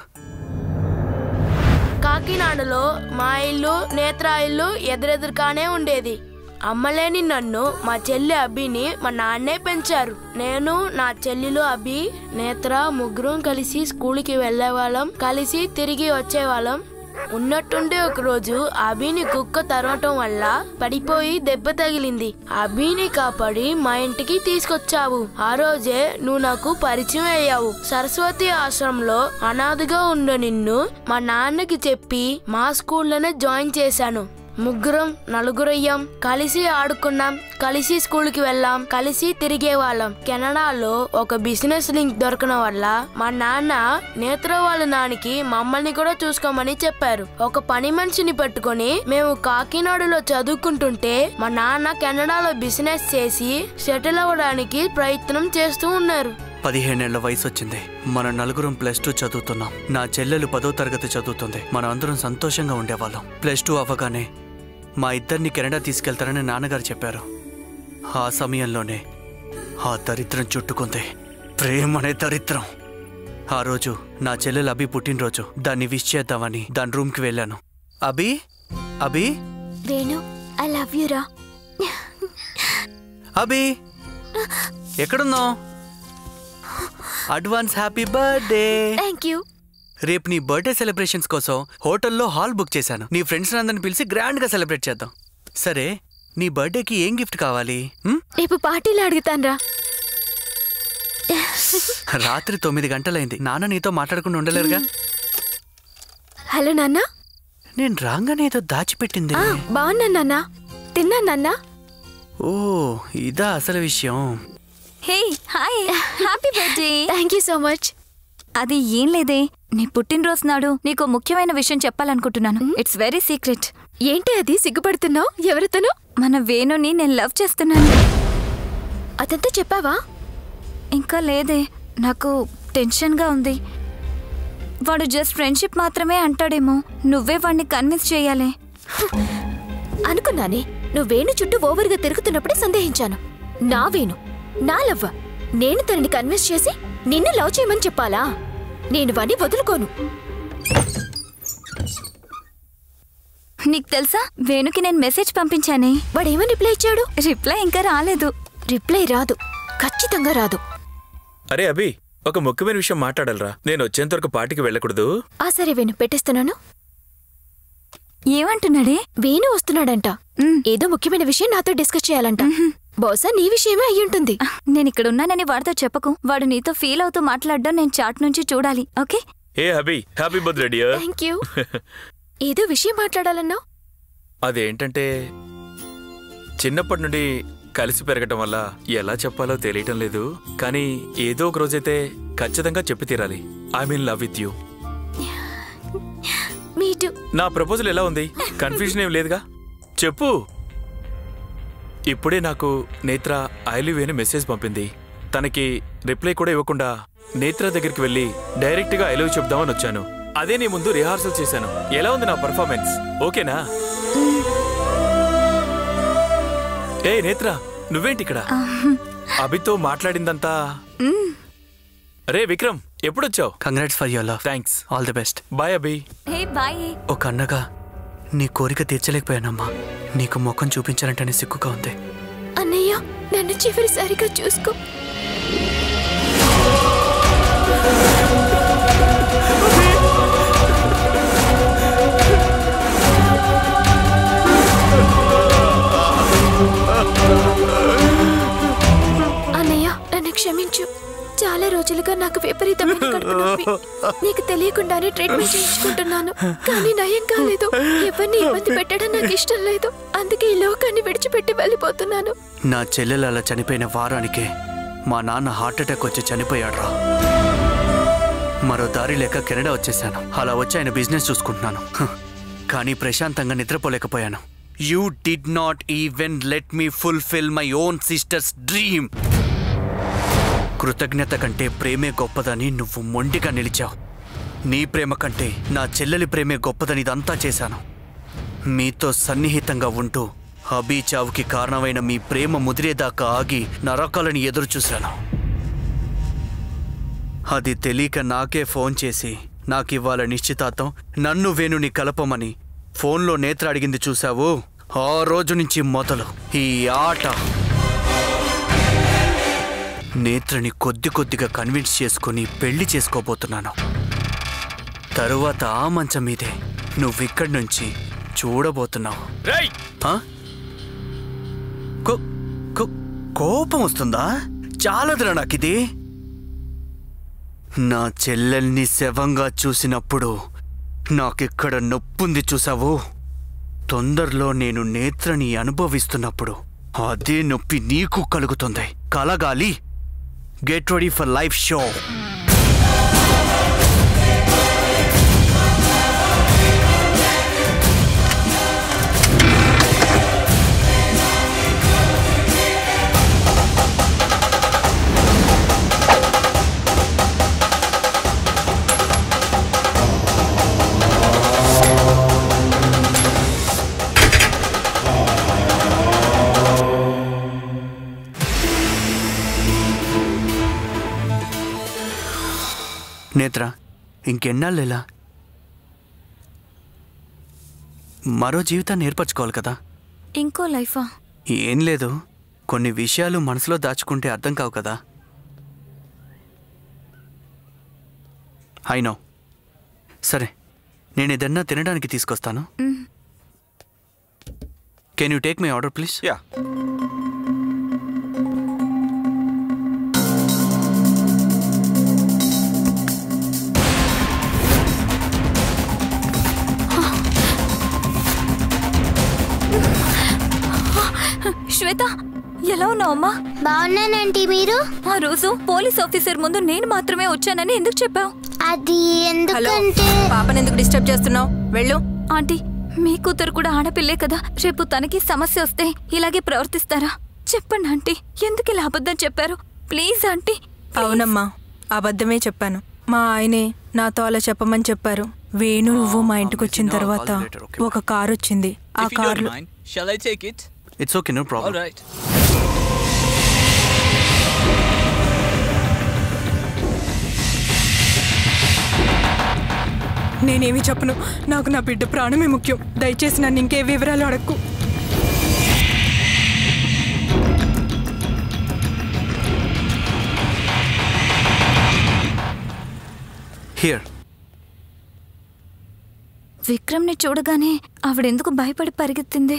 కాకినాడలో మా ఇల్లు నేత్ర ఇల్లు ఎదురెదురుగానే ఉండేది అమ్మలేని నన్ను మా చెల్లి అభిని మా నాన్నే పెంచారు నేను నా చెల్లెలు అభి నేత్ర ముగ్గురం కలిసి స్కూల్కి వెళ్ళేవాళ్ళం కలిసి తిరిగి వచ్చేవాళ్ళం ఉన్నట్టుండి ఒకరోజు అభిని కుక్క తరవటం వల్ల పడిపోయి దెబ్బ తగిలింది అభిని కాపాడి మా ఇంటికి తీసుకొచ్చావు ఆ రోజే నువ్వు నాకు పరిచయం అయ్యావు సరస్వతి ఆశ్రమంలో అనాథగా ఉన్న నిన్ను మా నాన్నకి చెప్పి మా స్కూల్లోనే జాయిన్ చేశాను ముగ్గురం నలుగురయ్యాం కలిసి ఆడుకున్నాం కలిసి స్కూల్ కి వెళ్ళాం కలిసి తిరిగే వాళ్ళం కెనడాలో ఒక బిజినెస్ లింక్ దొరకడం వల్ల మా నాన్న నేత్ర వాళ్ళ నాన్నకి మమ్మల్ని కూడా చూసుకోమని చెప్పారు ఒక పని మనిషిని పెట్టుకొని మేము కాకినాడలో చదువుకుంటుంటే మా నాన్న కెనడాలో బిజినెస్ చేసి సెటిల్ అవ్వడానికి ప్రయత్నం చేస్తూ ఉన్నారు పదిహేనేళ్ల వయసు వచ్చింది మన నలుగురం ప్లస్ టూ చదువుతున్నాం నా చెల్లెలు పదో తరగతి చదువుతుంది మనం అందరం సంతోషంగా ఉండేవాళ్ళం ప్లస్ టూ అవ్వగానే మా ఇద్దరిని కెనడా తీసుకెళ్తారని నాన్నగారు చెప్పారు ఆ సమయంలోనే ఆ దరిద్రం చుట్టుకుంది ప్రేమ అనే దరిద్రం ఆ రోజు నా చెల్లెలు అభి పుట్టినరోజు దాన్ని విష్ చేద్దామని దాని రూమ్కి వెళ్ళాను Abhi Abhi Venu I love you రా అభి ఎక్కడున్నావు advance happy birthday thank you రేపు నీ బర్త్డే సెలబ్రేషన్స్ కోసం హోటల్లో హాల్ బుక్ చేశాను నీ ఫ్రెండ్స్ అందరిని పిలిచి గ్రాండ్ గా సెలబ్రేట్ చేద్దాం సరే నీ బర్త్డేకి ఏం గిఫ్ట్ కావాలి హ్మ్? రేపు పార్టీలో అడుగుతాను రా రాత్రి తొమ్మిది గంటలైంది నాన్న నీతో మాట్లాడకుండా ఉండలేరుగా హలో నాన్న నేను రాగానే ఏదో దాచిపెట్టింది ఆ, బాగున్నా నాన్న తిన్నా నాన్న ఓ ఇదా అసలు విషయం hey hi happy birthday thank you so much అది ఏం లేదే నీ పుట్టినరోజు నాడు నీకు ముఖ్యమైన విషయం చెప్పాలనుకుంటున్నాను ఇట్స్ వెరీ సీక్రెట్ ఏంటి అది సిగ్గుపడుతున్నావు ఎవరితను మన వేణుని నేను లవ్ చేస్తున్నాను అదంతా చెప్పావా ఇంకా లేదే నాకు టెన్షన్గా ఉంది వాడు జస్ట్ ఫ్రెండ్షిప్ మాత్రమే అంటాడేమో నువ్వే వాడిని కన్విన్స్ చేయాలి అనుకున్నానే నువ్వు వేణు చుట్టూ ఓవర్గా తిరుగుతున్నప్పుడే సందేహించాను నా వేణు నా లవ్వ నేను తనని కన్విన్స్ చేసి నిన్ను లవ్ చేయమని చెప్పాలా నేను వాణ్ణి వదులుకోను నీకు తెలుసా వేణుకి నేను మెసేజ్ పంపించానే వాడేమని రిప్లై ఇచ్చాడు రిప్లై ఇంకా రాలేదు రిప్లై రాదు ఖచ్చితంగా రాదు అరే అభి ఒక ముఖ్యమైన విషయం మాట్లాడాలరా నేను వచ్చేంత వరకు పార్టీకి వెళ్ళకూడదు ఆ సరే వేణు పెట్టేస్తున్నాను ఏమంటున్నాడే వేణు వస్తున్నాడంట ఏదో ముఖ్యమైన విషయం నాతో డిస్కస్ చేయాలంట బహుశా నీ విషయమే అయ్యుంటుంది నేను ఇక్కడ ఉన్నానని వాడితో చెప్పకు వాడు నీతో ఫీల్ అవుతూ మాట్లాడడం నేను చాట్ నుంచి చూడాలి ఓకే ఏ Abhi happy birthday dear thank you ఏదో విషయం మాట్లాడాలన్నావు అదేంటంటే చిన్నప్పటి నుండి కలిసి పెరగటం వల్ల ఎలా చెప్పాలో తెలియటం లేదు కానీ ఏదో ఒక రోజైతే ఖచ్చితంగా చెప్పి తీరాలి I mean love with you me too నా ప్రపోజల్ ఎలా ఉంది కన్ఫ్యూజన్ ఏం లేదుగా చెప్పు ఇప్పుడే నాకు నేత్ర ఐ లివ్ అని మెసేజ్ పంపింది తనకి రిప్లై కూడా ఇవ్వకుండా నేత్ర దగ్గరికి వెళ్ళి డైరెక్ట్ గా ఐ లవ్ చెప్దామని వచ్చాను అదే నీ ముందు రిహార్సల్ చేశాను ఎలా ఉంది నా పర్ఫార్మెన్స్ ఓకేనా ఏ నేత్ర నువ్వేంటి ఇక్కడ అభితో మాట్లాడిందంతా రే విక్రమ్ ఎప్పుడొచ్చావు congrats for your love thanks all the best boy Abhi hey boy ఒక అన్నగా నీ కోరిక తీర్చలేకపోయానమ్మా నీకు ముఖం చూపించాలంటేనే సిగ్గుగా ఉంది అన్నయ్య నన్ను చివరిసారిగా చూసుకో అన్నయ్య నన్ను క్షమించు చాలా రోజులుగా నాకు విపరీతమైన కడుపు నొప్పి నీకు తెలియకుండానే ట్రీట్మెంట్ చేయించుకుంటున్నాను కానీ నయం కాలేదు ఎవరిని ఇబ్బంది పెట్టడం నాకు ఇష్టం లేదు అందుకే ఈ లోకాన్ని విడిచిపెట్టి వెళ్ళిపోతున్నాను నా చెల్లెలు అలా చనిపోయిన వారానికే మా నాన్న హార్ట్ అటాక్ వచ్చి చనిపోయాడురా మరో దారి లేక కెనడా వచ్చేసాను అలా వచ్చి ఆయన బిజినెస్ చూసుకుంటున్నాను హ్. కానీ ప్రశాంతంగా నిద్రపోలేకపోయాను you did not even let me fulfil my own sister's dream కృతజ్ఞత కంటే ప్రేమే గొప్పదని నువ్వు మొండిగా నిలిచావు నీ ప్రేమ కంటే నా చెల్లెలి ప్రేమే గొప్పదని ఇదంతా చేశాను మీతో సన్నిహితంగా ఉంటూ అబీ చావుకి కారణమైన మీ ప్రేమ ముదిరేదాకా ఆగి నరకాలని ఎదురు చూశాను అది తెలియక నాకే ఫోన్ చేసి నాకివ్వాల నిశ్చితార్థం నన్ను వేణుని కలపమని ఫోన్లో నేత్ర అడిగింది చూశావు ఆ రోజు నుంచి మొదలు ఈ ఆట నేత్రని కొద్ది కొద్దిగా కన్విన్స్ చేసుకుని పెళ్లి చేసుకోబోతున్నాను తరువాత ఆ మంచం మీదే నువ్విక్కడి నుంచి చూడబోతున్నావు ఆ? కో- కో- కోపం వస్తుందా చాలదురా నాకిది నా చెల్లెల్ని శవంగా చూసినప్పుడు నాకిక్కడ నొప్పుంది చూసావు తొందరలో నేను నేత్రని అనుభవిస్తున్నప్పుడు అదే నొప్పి నీకు కలుగుతుంది కలగాలి get ready for life show Netra ఇంకెన్నాళ్ళు ఇలా మరో జీవితాన్ని ఏర్పరచుకోవాలి కదా ఇంకో లైఫా ఏం లేదు కొన్ని విషయాలు మనసులో దాచుకుంటే అర్థం కావు కదా అయినో సరే నేను ఏదన్నా తినడానికి తీసుకొస్తాను can you take my order please ya Shweta ఎలా ఉన్నావమ్మా బాగున్నానంటీ మీరు ఆ రోజు పోలీస్ ఆఫీసర్ ముందు నేను మాత్రమే వచ్చానని ఎందుకు చెప్పావు అది హలో ఎందుకంటే పాపని ఎందుకు డిస్టర్బ్ చేస్తున్నావు వెళ్ళు ఆంటీ మీ కూతురు కూడా ఆడపిల్లే కదా రేపు తనకి సమస్య వస్తే ఇలాగే ప్రవర్తిస్తారా చెప్పండి ఆంటీ ఎందుకు ఇలా అబద్ధం చెప్పారు ప్లీజ్ ఆంటీ అవునమ్మా అబద్ధమే చెప్పాను మా ఆయనే నాతో అలా చెప్పమని చెప్పారు వేణు నువ్వు మా ఇంటికి వచ్చిన తర్వాత ఒక కారు వచ్చింది ఆ If you don't కారులో mind, shall I take it? It's okay no All problem right. నేనేమి చెప్పను నాకు నా బిడ్డ ప్రాణమే ముఖ్యం దయచేసి నన్ను ఇంకే వివరాలు అడక్కు హియర్ విక్రమ్ని చూడగానే ఆవిడెందుకు భయపడి పరిగెత్తింది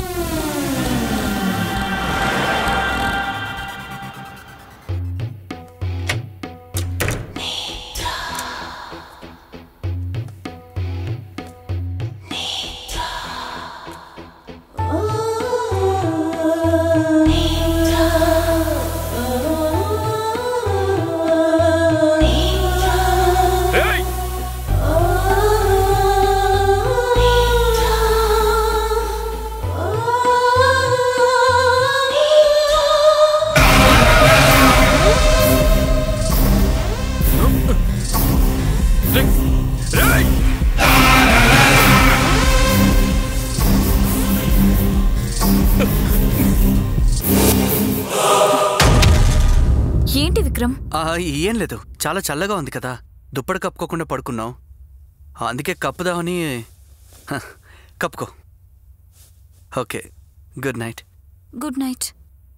ఏంటి విక్రమ్ ఆ, ఏం లేదు చాలా చల్లగా ఉంది కదా దుప్పటి కప్పుకోకుండా పడుకున్నావు అందుకే కప్పుదామని హ, కప్పుకో okay good night good night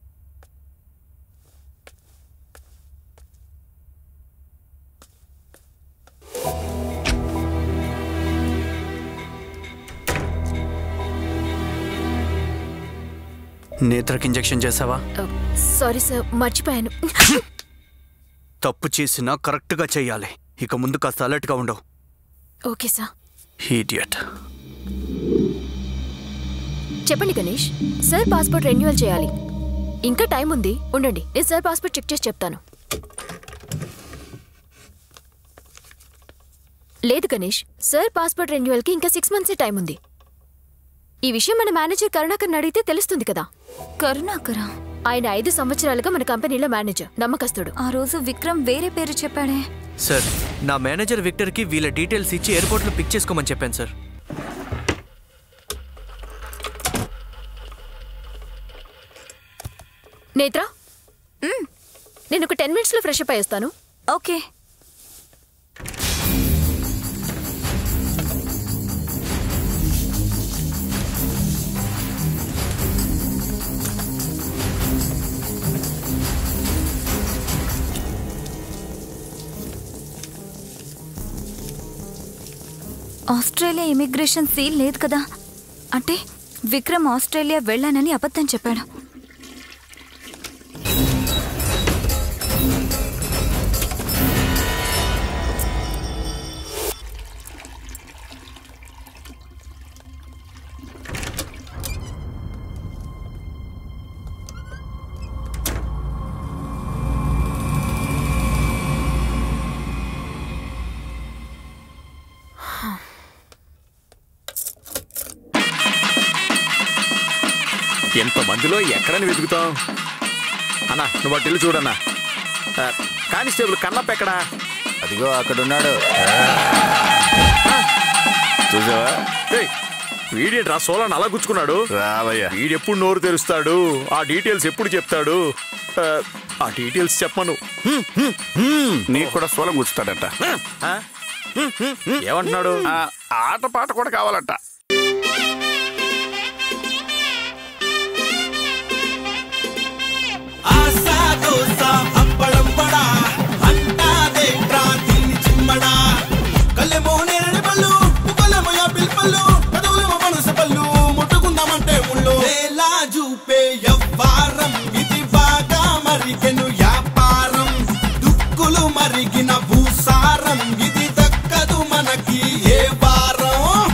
నేత్రకి ఇంజెక్షన్ చేసావా సారీ సార్ మర్చిపోయాను తప్పు చేసినా కరెక్ట్గా చెయ్యాలి ఇక ముందు కాస్త అలర్ట్గా ఉండవు ఓకే సార్ హీడియట్ చెప్పండి గణేష్ సార్ పాస్పోర్ట్ రెన్యువల్ చేయాలి ఇంకా టైం ఉంది ఉండండి నేను సార్ పాస్పోర్ట్ చెక్ చేసి చెప్తాను లేదు గణేష్ సార్ పాస్పోర్ట్ రెన్యువల్కి ఇంకా సిక్స్ మంత్సే టైం ఉంది ఈ విషయం మన మేనేజర్ కరుణాకర్ని అడిగితే తెలుస్తుంది కదా కరుణాకరా ఆయన ఐదు సంవత్సరాలుగా మన కంపెనీలో మేనేజర్ నమ్మకస్తుడు ఆ రోజు విక్రమ్ వేరే పేరు చెప్పాడే సార్ నా మేనేజర్ విక్టర్కి వీళ్ళ డీటెయిల్స్ ఇచ్చి ఎయిర్పోర్ట్లో పిక్ చేసుకోమని చెప్పాను సార్ నేత్ర నేను ఒక టెన్ మినిట్స్లో ఫ్రెష్ అప్ అయ్యేస్తాను ఓకే ఆస్ట్రేలియా ఇమిగ్రేషన్ సీల్ లేదు కదా అంటే విక్రమ్ ఆస్ట్రేలియా వెళ్ళానని అబద్ధం చెప్పాడు ఎంతమందిలో ఎక్కడని వెతుకుతాం అన్నా నువ్వు అటు ఇల్లు చూడన్నా ఆ, కానిస్టేబుల్ కన్నప్ప ఎక్కడా అదిగో అక్కడున్నాడు చూసావా వీడేంట్రా సోలాన్ అలా గుచ్చుకున్నాడు రావయ్యా వీడెప్పుడు నోరు తెరుస్తాడు ఆ డీటెయిల్స్ ఎప్పుడు చెప్తాడు ఆ, ఆ డీటెయిల్స్ చెప్పను నీకు కూడా సోలం కూర్చుతాడట ఆ? ఏమంటున్నాడు ఆ, ఆట పాట కూడా కావాలట ఆశా దోశ అప్పడం వడా అంటాదేంట్రా దీన్ని చిమ్మడా కళ్ళెమో నేరడి పళ్ళు పువ్వులేమో యాపిల్ పళ్ళు పెదవులేమో పనస పళ్ళు ముట్టుకుందామంటే ముళ్ళు ఎలా చూపే ఎవ్వారం ఇది బాగా మరిగెను వ్యాపారం దుక్కులు మరిగిన భూసారం ఇది దక్కదు మనకి ఏ వారం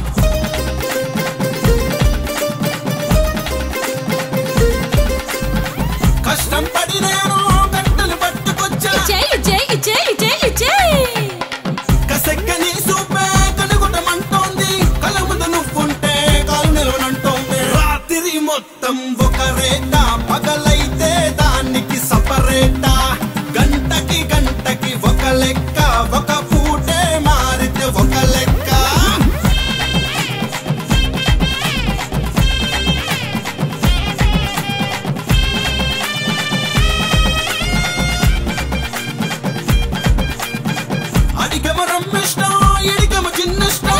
కష్టం పడి నేను గంటలు పట్టుకొచ్చా కసెక్కని సూపే కనుగొట్టమంటోంది కళ్ళ ముందు నువ్వుంటే కాలు నిలవనంటోంది రాత్రి మొత్తం ఒక రేట పగలైతే దానికి సపరేట గంటకి గంటకి ఒక లెక్క ఒక పూటే మారితే ఒక లెక్క అడిగమ రమ్మిష్టం ఇడిగమ చిన్నిష్టం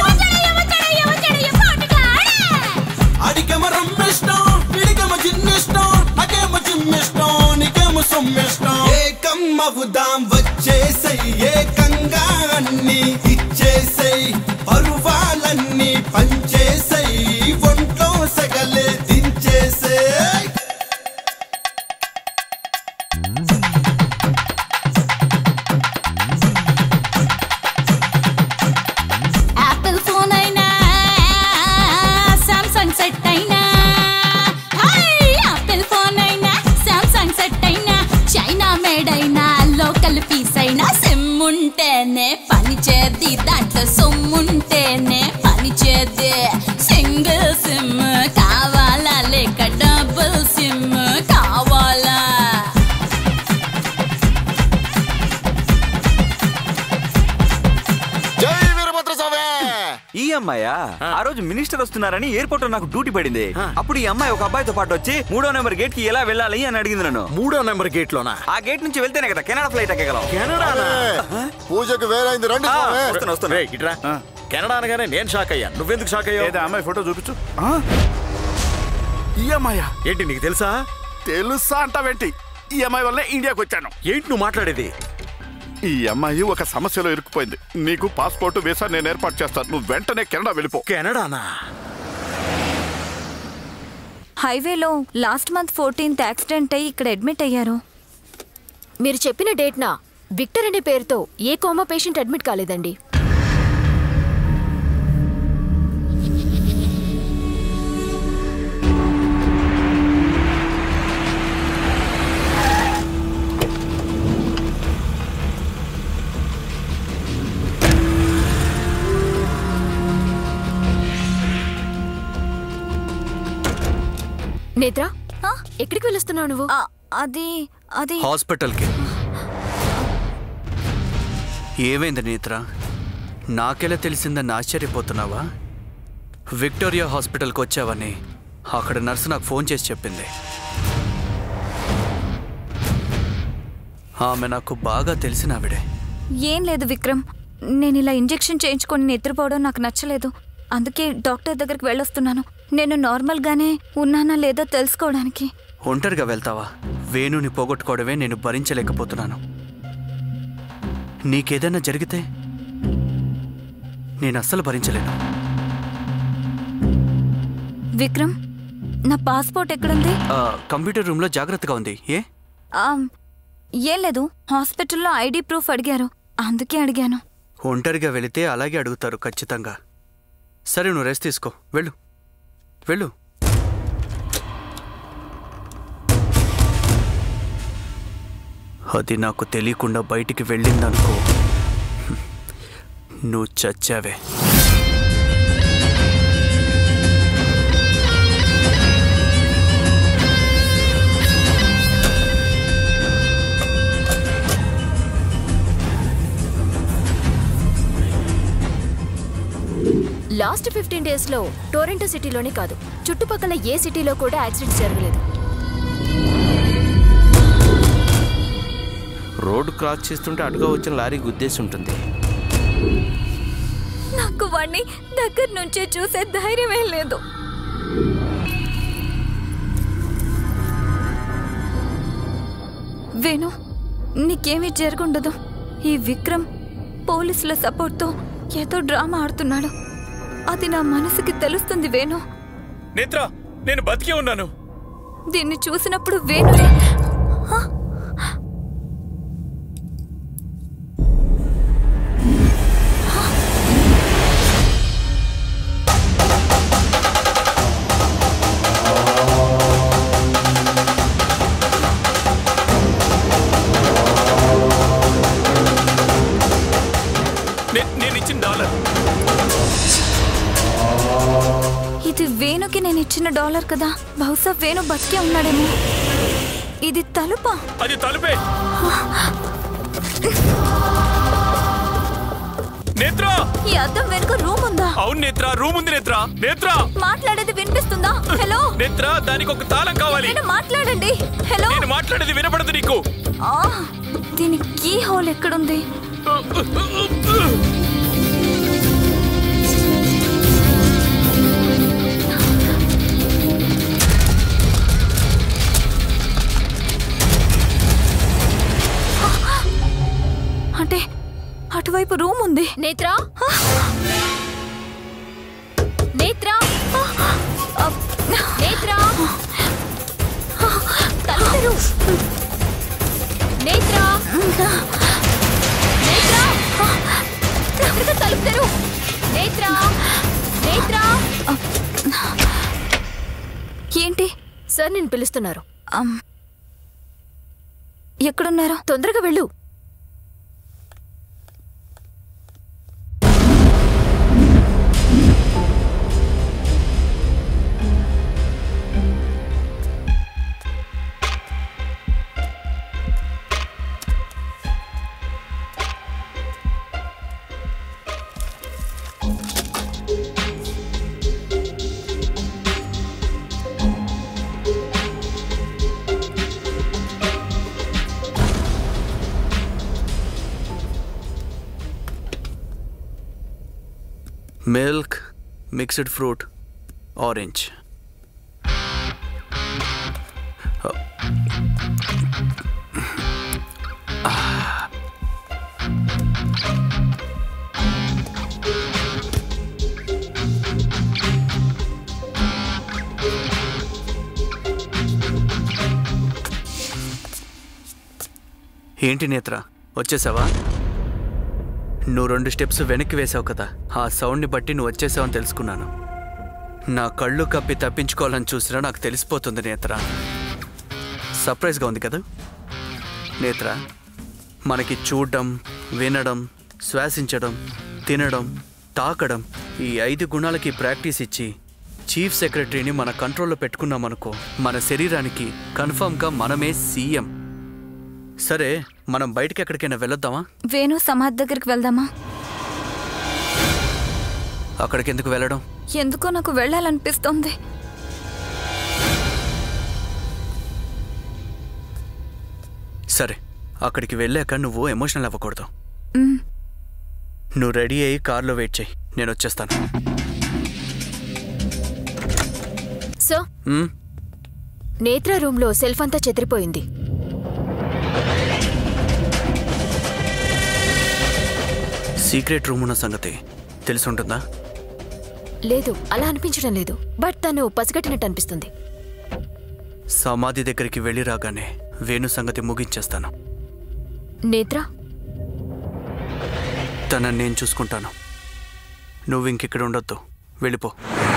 అడిగమ రమ్మిష్టం ఇడిగమ చిన్నిష్టం నాకేమో జిమ్మిష్టం నీకేమో సొమ్మిష్టం ఏకమ్మవుదాం వచ్చేసై ఏకంగా అన్ని ఇచ్చేసై పరువాలన్నీ పంచేసై ఒంట్లో సగలే దించేసే యాపిల్ ఫోన్ అయినా సామ్సంగ్ సెట్ అయినా హాయ్ యాపిల్ ఫోన్ అయినా సామ్సంగ్ సెట్ అయినా చైనా మేడ్ అయినా లోకల్ పీస్ అయినా సిమ్ ఉంటేనే పని చేద్ది దాంట్లో సొమ్ముంటేనే పని చేద్ది సింగిల్ సిమ్ కావాలా లేక డబుల్ సిమ్ కావాలా జై వీరభద్ర స్వామి ఈ అమ్మాయా ఆ రోజు మినిస్టర్ వస్తున్నారని ఎయిర్పోర్ట్ లో నాకు డ్యూటీ పడింది అప్పుడు ఈ అమ్మాయి ఒక అబ్బాయితో పాటు వచ్చి మూడో నెంబర్ గేట్ కి ఎలా వెళ్ళాలి అని అడిగింది నన్ను మూడో నెంబర్ గేట్ లోనా ఆ గేట్ నుంచి వెళ్తేనే కదా కెనడా ఫ్లైట్ ఎక్కగలం కెనడానా పూజకు వేరైంది రండి ఆ, స్వామి. వస్తున్నా, వస్తున్నా. రేయ్, ఇట్రా కెనడా అనగానే నేను షాక్ అయ్యా నువ్వెందుకు షాక్ అయ్యావు ఏదో అమ్మాయి ఫోటో చూపించు ఈ అమ్మాయా ఏంటి నీకు తెలుసా తెలుసా అంటావేంటి ఈ అమ్మాయి వల్లే ఇండియాకి వచ్చాను ఏంటి నువ్వు మాట్లాడేది ఈ అమ్మాయి ఒక సమస్యలో ఇరుక్కుపోయింది నీకు పాస్పోర్ట్ వీసా నేను ఏర్పాటు చేస్తాను నువ్వు వెంటనే కెనడా వెళ్ళిపో కెనడానా హైవేలో లాస్ట్ మంత్ ఫోర్టీన్త్ యాక్సిడెంట్ అయ్యి ఇక్కడ అడ్మిట్ అయ్యారు మీరు చెప్పిన డేట్న విక్టర్ అనే పేరుతో ఏ కోమా పేషెంట్ అడ్మిట్ కాలేదండి నేత్ర ఎక్కడికి వెళ్ళొస్తున్నావు నువ్వు అది అది హాస్పిటల్కి ఏమైంది నేత్ర నాకెలా తెలిసిందని ఆశ్చర్యపోతున్నావా విక్టోరియా హాస్పిటల్కి వచ్చావని అక్కడ నర్సు నాకు ఫోన్ చేసి చెప్పింది ఆమె నాకు బాగా తెలిసిన ఆవిడే ఏం లేదు విక్రమ్ నేను ఇలా ఇంజెక్షన్ చేయించుకొని నిద్రపోవడం నాకు నచ్చలేదు అందుకే డాక్టర్ దగ్గరికి వెళ్ళొస్తున్నాను నేను నార్మల్గానే ఉన్నానా లేదో తెలుసుకోవడానికి ఒంటరిగా వెళ్తావా వేణుని పోగొట్టుకోవడమే నేను భరించలేకపోతున్నాను నీకేదైనా జరిగితే నేను అస్సలు భరించలేను విక్రమ్ నా పాస్పోర్ట్ ఎక్కడుంది ఆ, కంప్యూటర్ రూమ్లో జాగ్రత్తగా ఉంది ఏ ఆమ్, ఏం లేదు హాస్పిటల్లో ఐడి ప్రూఫ్ అడిగారు అందుకే అడిగాను ఒంటరిగా వెళితే అలాగే అడుగుతారు ఖచ్చితంగా సరే నువ్వు రెస్ట్ తీసుకో వెళ్ళు వెళ్ళు అది నాకు తెలియకుండా బయటికి వెళ్ళిందనుకో హ్మ్, నువ్వు చచ్చావే లాస్ట్ ఫిఫ్టీన్ డేస్ లో టొరంటో సిటీలోనే కాదు చుట్టుపక్కల ఏ సిటీలో కూడా యాక్సిడెంట్ జరగలేదు రోడ్డు క్రాస్ చేస్తుంటే అటుగా వచ్చిన లారీ గుద్దేసి ఉంటుంది నాకు వాణ్ణి దగ్గర నుంచే చూసే ధైర్యమే లేదు వేణు నీకేమీ జరుగుండదు ఈ విక్రమ్ పోలీసుల సపోర్ట్తో ఏదో డ్రామా ఆడుతున్నాడు అది నా మనసుకి తెలుస్తుంది వేణు నేత్ర నేను బతికే ఉన్నాను దీన్ని చూసినప్పుడు వేణు హ? నే- నేను ఇచ్చిన డాలర్ ఇది వేణుకి నేను ఇచ్చిన డాలర్ కదా బహుశా వేణు బతికే ఉన్నాడేమో ఇది తలుపా అది తలుపే నేత్ర ఈ అద్దం వెనుక రూమ్ ఉందా అవును నేత్ర రూమ్ ఉంది నేత్ర నేత్ర మాట్లాడేది వినిపిస్తుందా హలో నేత్ర దానికి ఒక తాళం కావాలి నేను మాట్లాడండి హలో నేను మాట్లాడేది వినపడదు నీకు ఆ, దీని కీ హోల్ ఎక్కడుంది అంటే అటువైపు రూమ్ ఉంది నేత్రా నేత్రా నేత్రా తలుపు తెరు. నేత్రా నేత్రా తొందరగా తలుపు తెరు. నేత్రా నేత్రా ఏంటి సార్ నేను పిలుస్తున్నారు ఎక్కడున్నారు తొందరగా వెళ్ళు మిల్క్ మిక్స్డ్ ఫ్రూట్ ఆరెంజ్ ఏంటి నేత్ర వచ్చేసావా నువ్వు రెండు స్టెప్స్ వెనక్కి వేసావు కదా ఆ సౌండ్ని బట్టి నువ్వు వచ్చేసావని తెలుసుకున్నాను నా కళ్ళు కప్పి తప్పించుకోవాలని చూసినా నాకు తెలిసిపోతుంది నేత్ర సర్ప్రైజ్గా ఉంది కదా నేత్ర మనకి చూడడం వినడం శ్వాసించడం తినడం తాకడం ఈ ఐదు గుణాలకి ప్రాక్టీస్ ఇచ్చి చీఫ్ సెక్రటరీని మన కంట్రోల్లో పెట్టుకున్నామనుకో మన శరీరానికి కన్ఫర్మ్గా మనమే సీఎం సరే మనం బయటికి ఎక్కడికైనా వెళ్ళొద్దామా వేణు సమాధి దగ్గరికి వెళ్దామా అక్కడికి ఎందుకు వెళ్ళడం ఎందుకో నాకు వెళ్ళాలనిపిస్తోంది సరే అక్కడికి వెళ్ళాక నువ్వు ఎమోషనల్ అవ్వకూడదు మ్, నువ్వు రెడీ అయ్యి కార్లో వెయిట్ చేయి నేను వచ్చేస్తాను సో మ్? నేత్ర రూమ్ లో సెల్ఫ్ అంతా చెదిరిపోయింది సీక్రెట్ రూమ్ ఉన్న సంగతి తెలిసి ఉంటుందా లేదు అలా అనిపించడం లేదు బట్ తను పసిగట్టినట్టు అనిపిస్తుంది సమాధి దగ్గరికి వెళ్ళి రాగానే వేణు సంగతి ముగించేస్తాను నేత్ర తనని నేను చూసుకుంటాను నువ్వు ఇంకిక్కడ ఉండొద్దు వెళ్ళిపో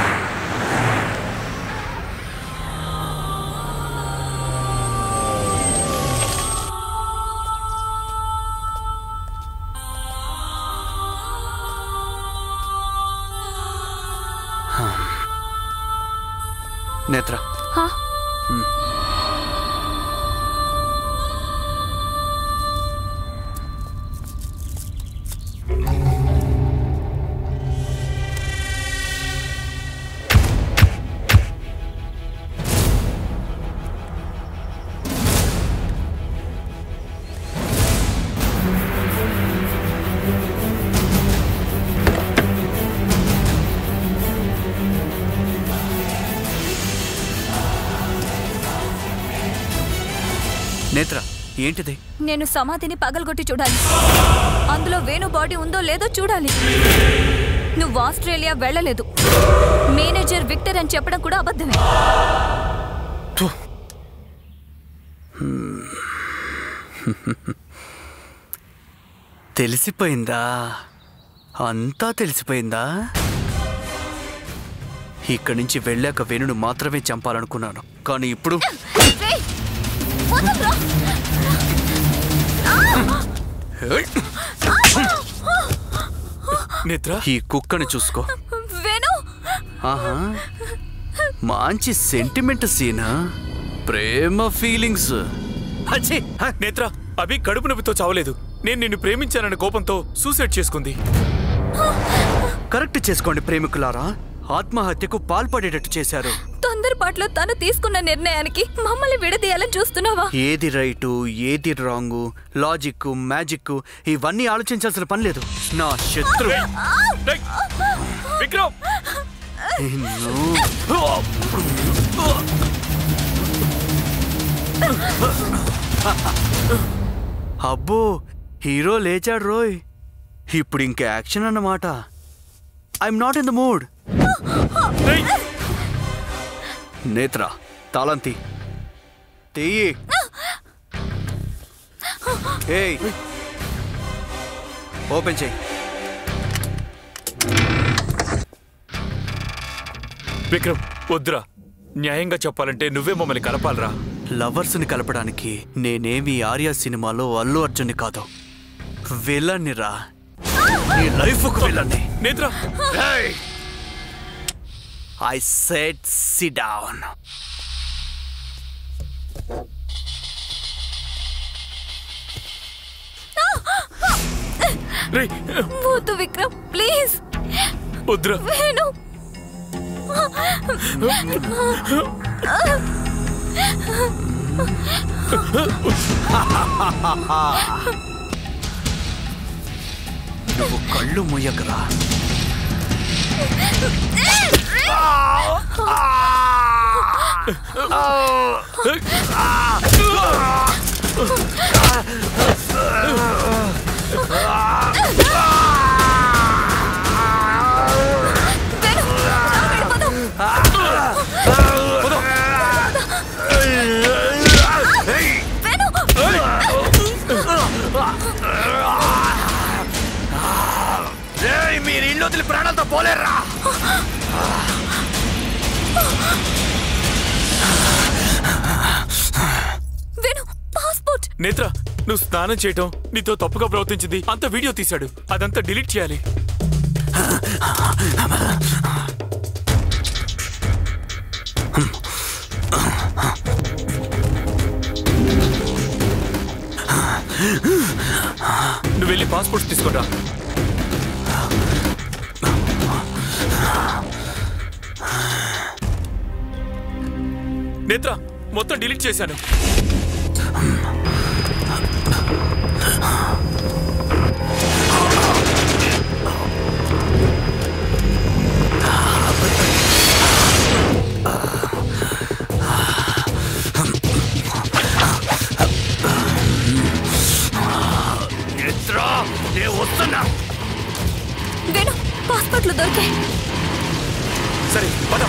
హా. నేత్ర హా? మ్. ఏంటిది నేను సమాధిని పగలగొట్టి చూడాలి అందులో వేణు బాడీ ఉందో లేదో చూడాలి నువ్వు ఆస్ట్రేలియా వెళ్ళలేదు మేనేజర్ విక్టర్ అని చెప్పడం కూడా అబద్ధమే తెలిసిపోయిందా అంతా తెలిసిపోయిందా ఇక్కడి నుంచి వెళ్ళాక వేణును మాత్రమే చంపాలనుకున్నాను కానీ ఇప్పుడు రేయ్, వదలరా. నిద్ర ఈ కుక్కని చూసుకో వేణు ఆహా మంచి సెంటిమెంట్ సీనా ప్రేమ ఫీలింగ్స్ అచ్చే నేత్ర అభి కడుపు నొప్పితో చావలేదు నేను నిన్ను ప్రేమించానన్న కోపంతో సూసైడ్ చేసుకుంది కరెక్ట్ చేసుకోండి ప్రేమికులారా ఆత్మహత్యకు పాల్పడేటట్టు చేశారు తొందరపాట్లో తను తీసుకున్న నిర్ణయానికి మమ్మల్ని విడదీయాలని చూస్తున్నావా ఏది రైటు ఏది రాంగు లాజిక్ మ్యాజిక్ ఇవన్నీ ఆలోచించాల్సిన పని లేదు నా శత్రు విక్రమ్ నిన్ను అబ్బో హీరో లేచాడు రోయ్ ఇప్పుడు ఇంక యాక్షన్ అన్నమాట I'm not in the mood Netra తాళంతి తెయ్యి ఏయ్ ఓపెన్ చేయి విక్రమ్ వద్దురా న్యాయంగా చెప్పాలంటే నువ్వే మమ్మల్ని కలపాలరా లవర్స్ని కలపడానికి నేనేమి ఆర్యా సినిమాలో అల్లు అర్జున్ని కాదు విలన్ని రా నీ లైఫ్కు విలన్ని నేత్ర ఐ సెట్ సి డౌన్ వద్దు విక్రమ్ ప్లీజ్ వద్దురా వేణు నువ్వు కళ్ళు ముయ్యకరా మీరు ఇల్లు వదిలి ప్రాణాలతో పోలేరా వేణు పాస్పోర్ట్ నేత్ర నువ్వు స్నానం చేయటం నీతో తప్పుగా ప్రవర్తించింది అంత వీడియో తీశాడు అదంతా డిలీట్ చేయాలి నువ్వు వెళ్ళి పాస్పోర్ట్ తీసుకురా నేత్ర మొత్తం డిలీట్ చేశాను మిత్రా నేను వస్తున్నా వేణు పాస్పోర్ట్లు దొరికాయి సరే పద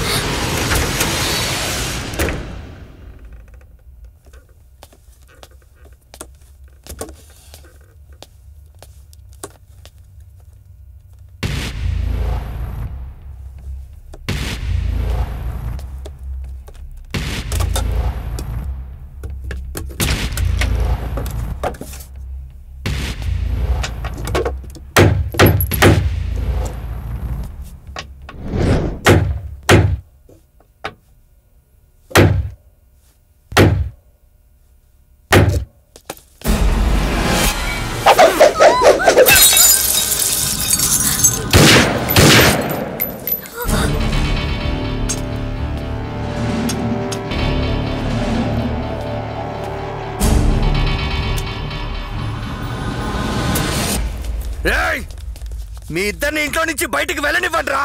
ఏయ్ మీ ఇద్దరిని ఇంట్లో నుంచి బయటికి వెళ్ళనివ్వండిరా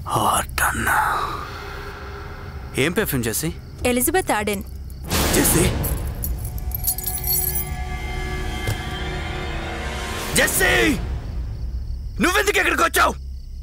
ఏం పెర్ఫ్యూమ్ చేసి ఎలిజబెత్ ఆడెన్ చేసి జెస్సీ నువ్వెందుకు ఎక్కడికి వచ్చావు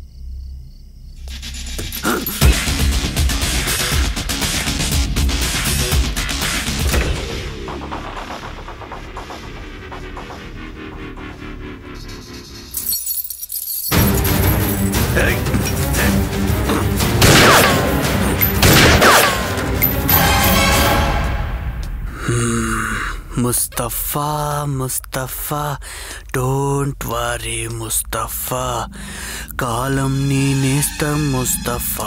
ముస్తఫా ముస్తఫా డోంట్ వరీ ముస్తఫా కాలం నీ నేస్తం ముస్తఫా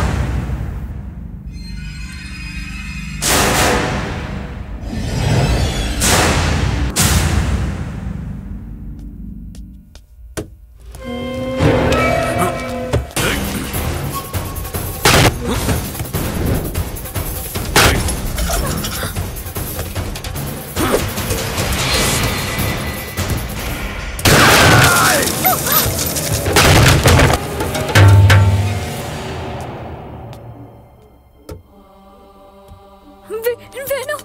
వే- వేణు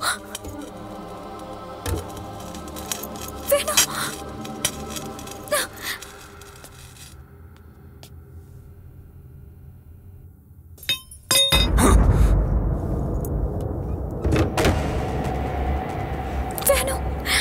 వేణు వేణు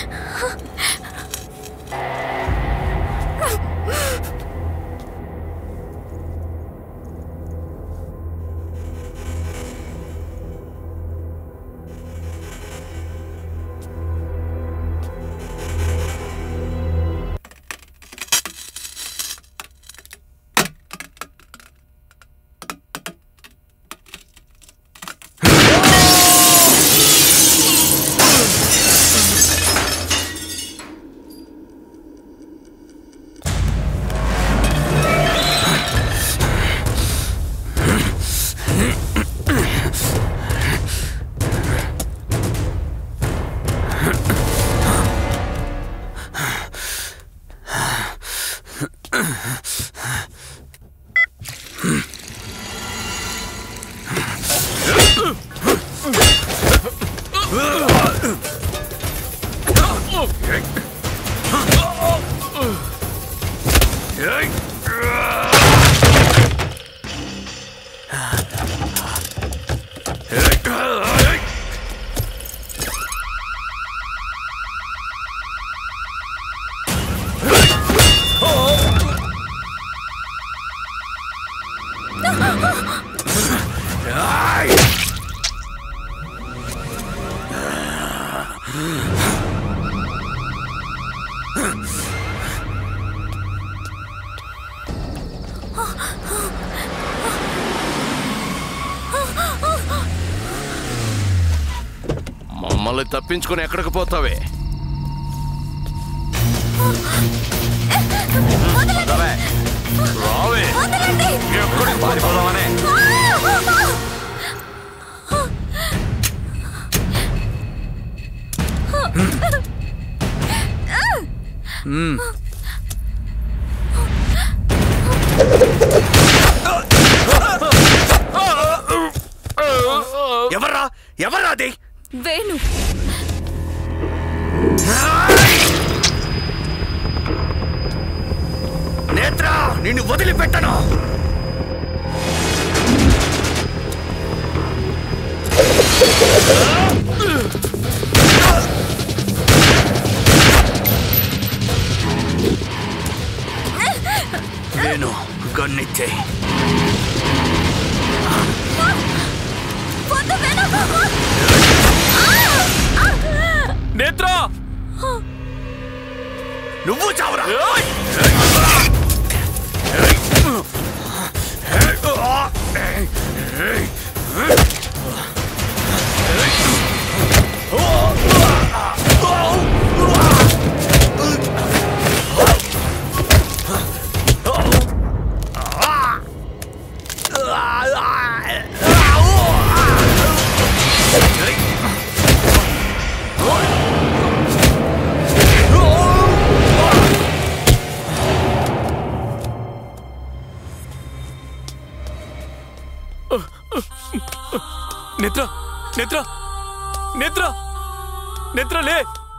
మమ్మల్ని తప్పించుకొని ఎక్కడికి పోతావే రావే. రావే ఎక్కడికి పారిపోదామనే మ్మ్. ఎవర్రా ఎవర్రా అది వేణు నేత్ర నిన్ను వదిలిపెట్టను నేను గన్నిచ్చే వద్దు వేణు నేత్ర నువ్వు చావరా నేత్ర నేత్ర నేత్ర నేత్ర లే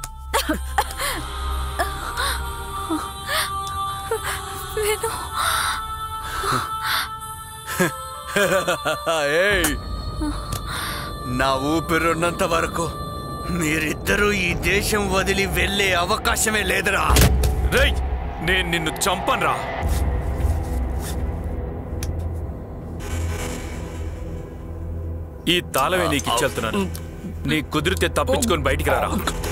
వేణు ఏయ్ నా ఊపిరున్నంత వరకు మీరిద్దరూ ఈ దేశం వదిలి వెళ్ళే అవకాశమే లేదురా రేయ్ నేను నిన్ను చంపనురా ఈ తాళమే నీకు ఇచ్చేళ్తున్నాను నీ కుదిరితే తప్పించుకొని బయటికి రారా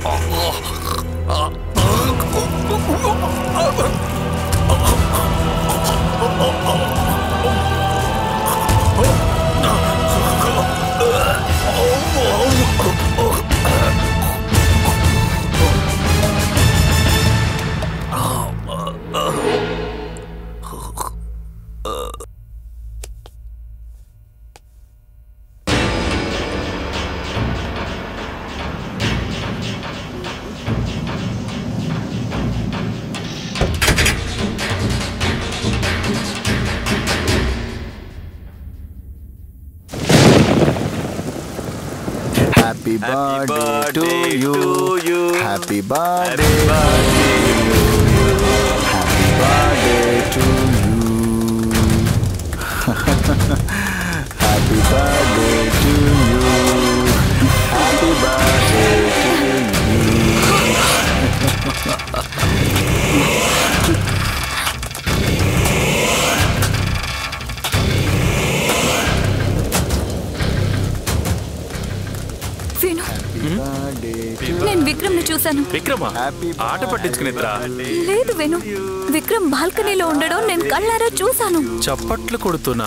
happy birthday to you happy birthday happy birthday to you happy birthday to you happy birthday Venu నేను విక్రమ్ ని చూశాను విక్రమ ఆట పట్టించుకునేద్రా లేదు వేణు విక్రమ్ బాల్కనీలో ఉండడం నేను కళ్ళారా చూశాను చప్పట్లు కొడుతున్నా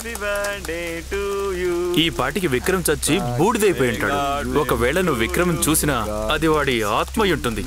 ఈ పాటికి విక్రమ్ చచ్చి బూడిదైపోయి ఉంటాడు ఒకవేళ నువ్వు విక్రమ్ చూసినా అది వాడి ఆత్మ అయి ఉంటుంది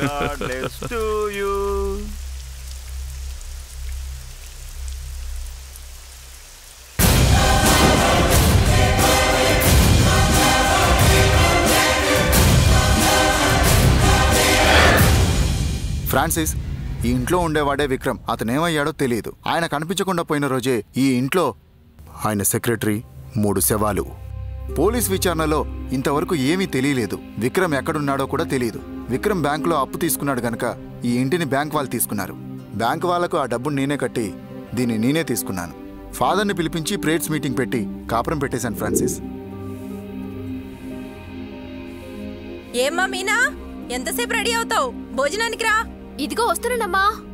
ఫ్రాన్సిస్ ఈ ఇంట్లో ఉండేవాడే విక్రమ్ అతనేమయ్యాడో తెలియదు ఆయన కనిపించకుండా పోయిన రోజే ఈ ఇంట్లో ఆయన సెక్రటరీ మూడు శవాలు పోలీస్ విచారణలో ఇంతవరకు ఏమీ తెలియలేదు విక్రమ్ ఎక్కడున్నాడో కూడా తెలియదు విక్రమ్ బ్యాంకులో అప్పు తీసుకున్నాడు గనక ఈ ఇంటిని బ్యాంక్ వాళ్ళు తీసుకున్నారు బ్యాంక్ వాళ్ళకు ఆ డబ్బును నేనే కట్టి దీన్ని నేనే తీసుకున్నాను ఫాదర్ని పిలిపించి ప్రేయర్స్ మీటింగ్ పెట్టి కాపురం పెట్టేశాను ఫ్రాన్సిస్ ఏమ్మా మీనా ఎంతసేపు రెడీ అవుతావు భోజనానికి రా ఇదిగో వస్తున్నానమ్మా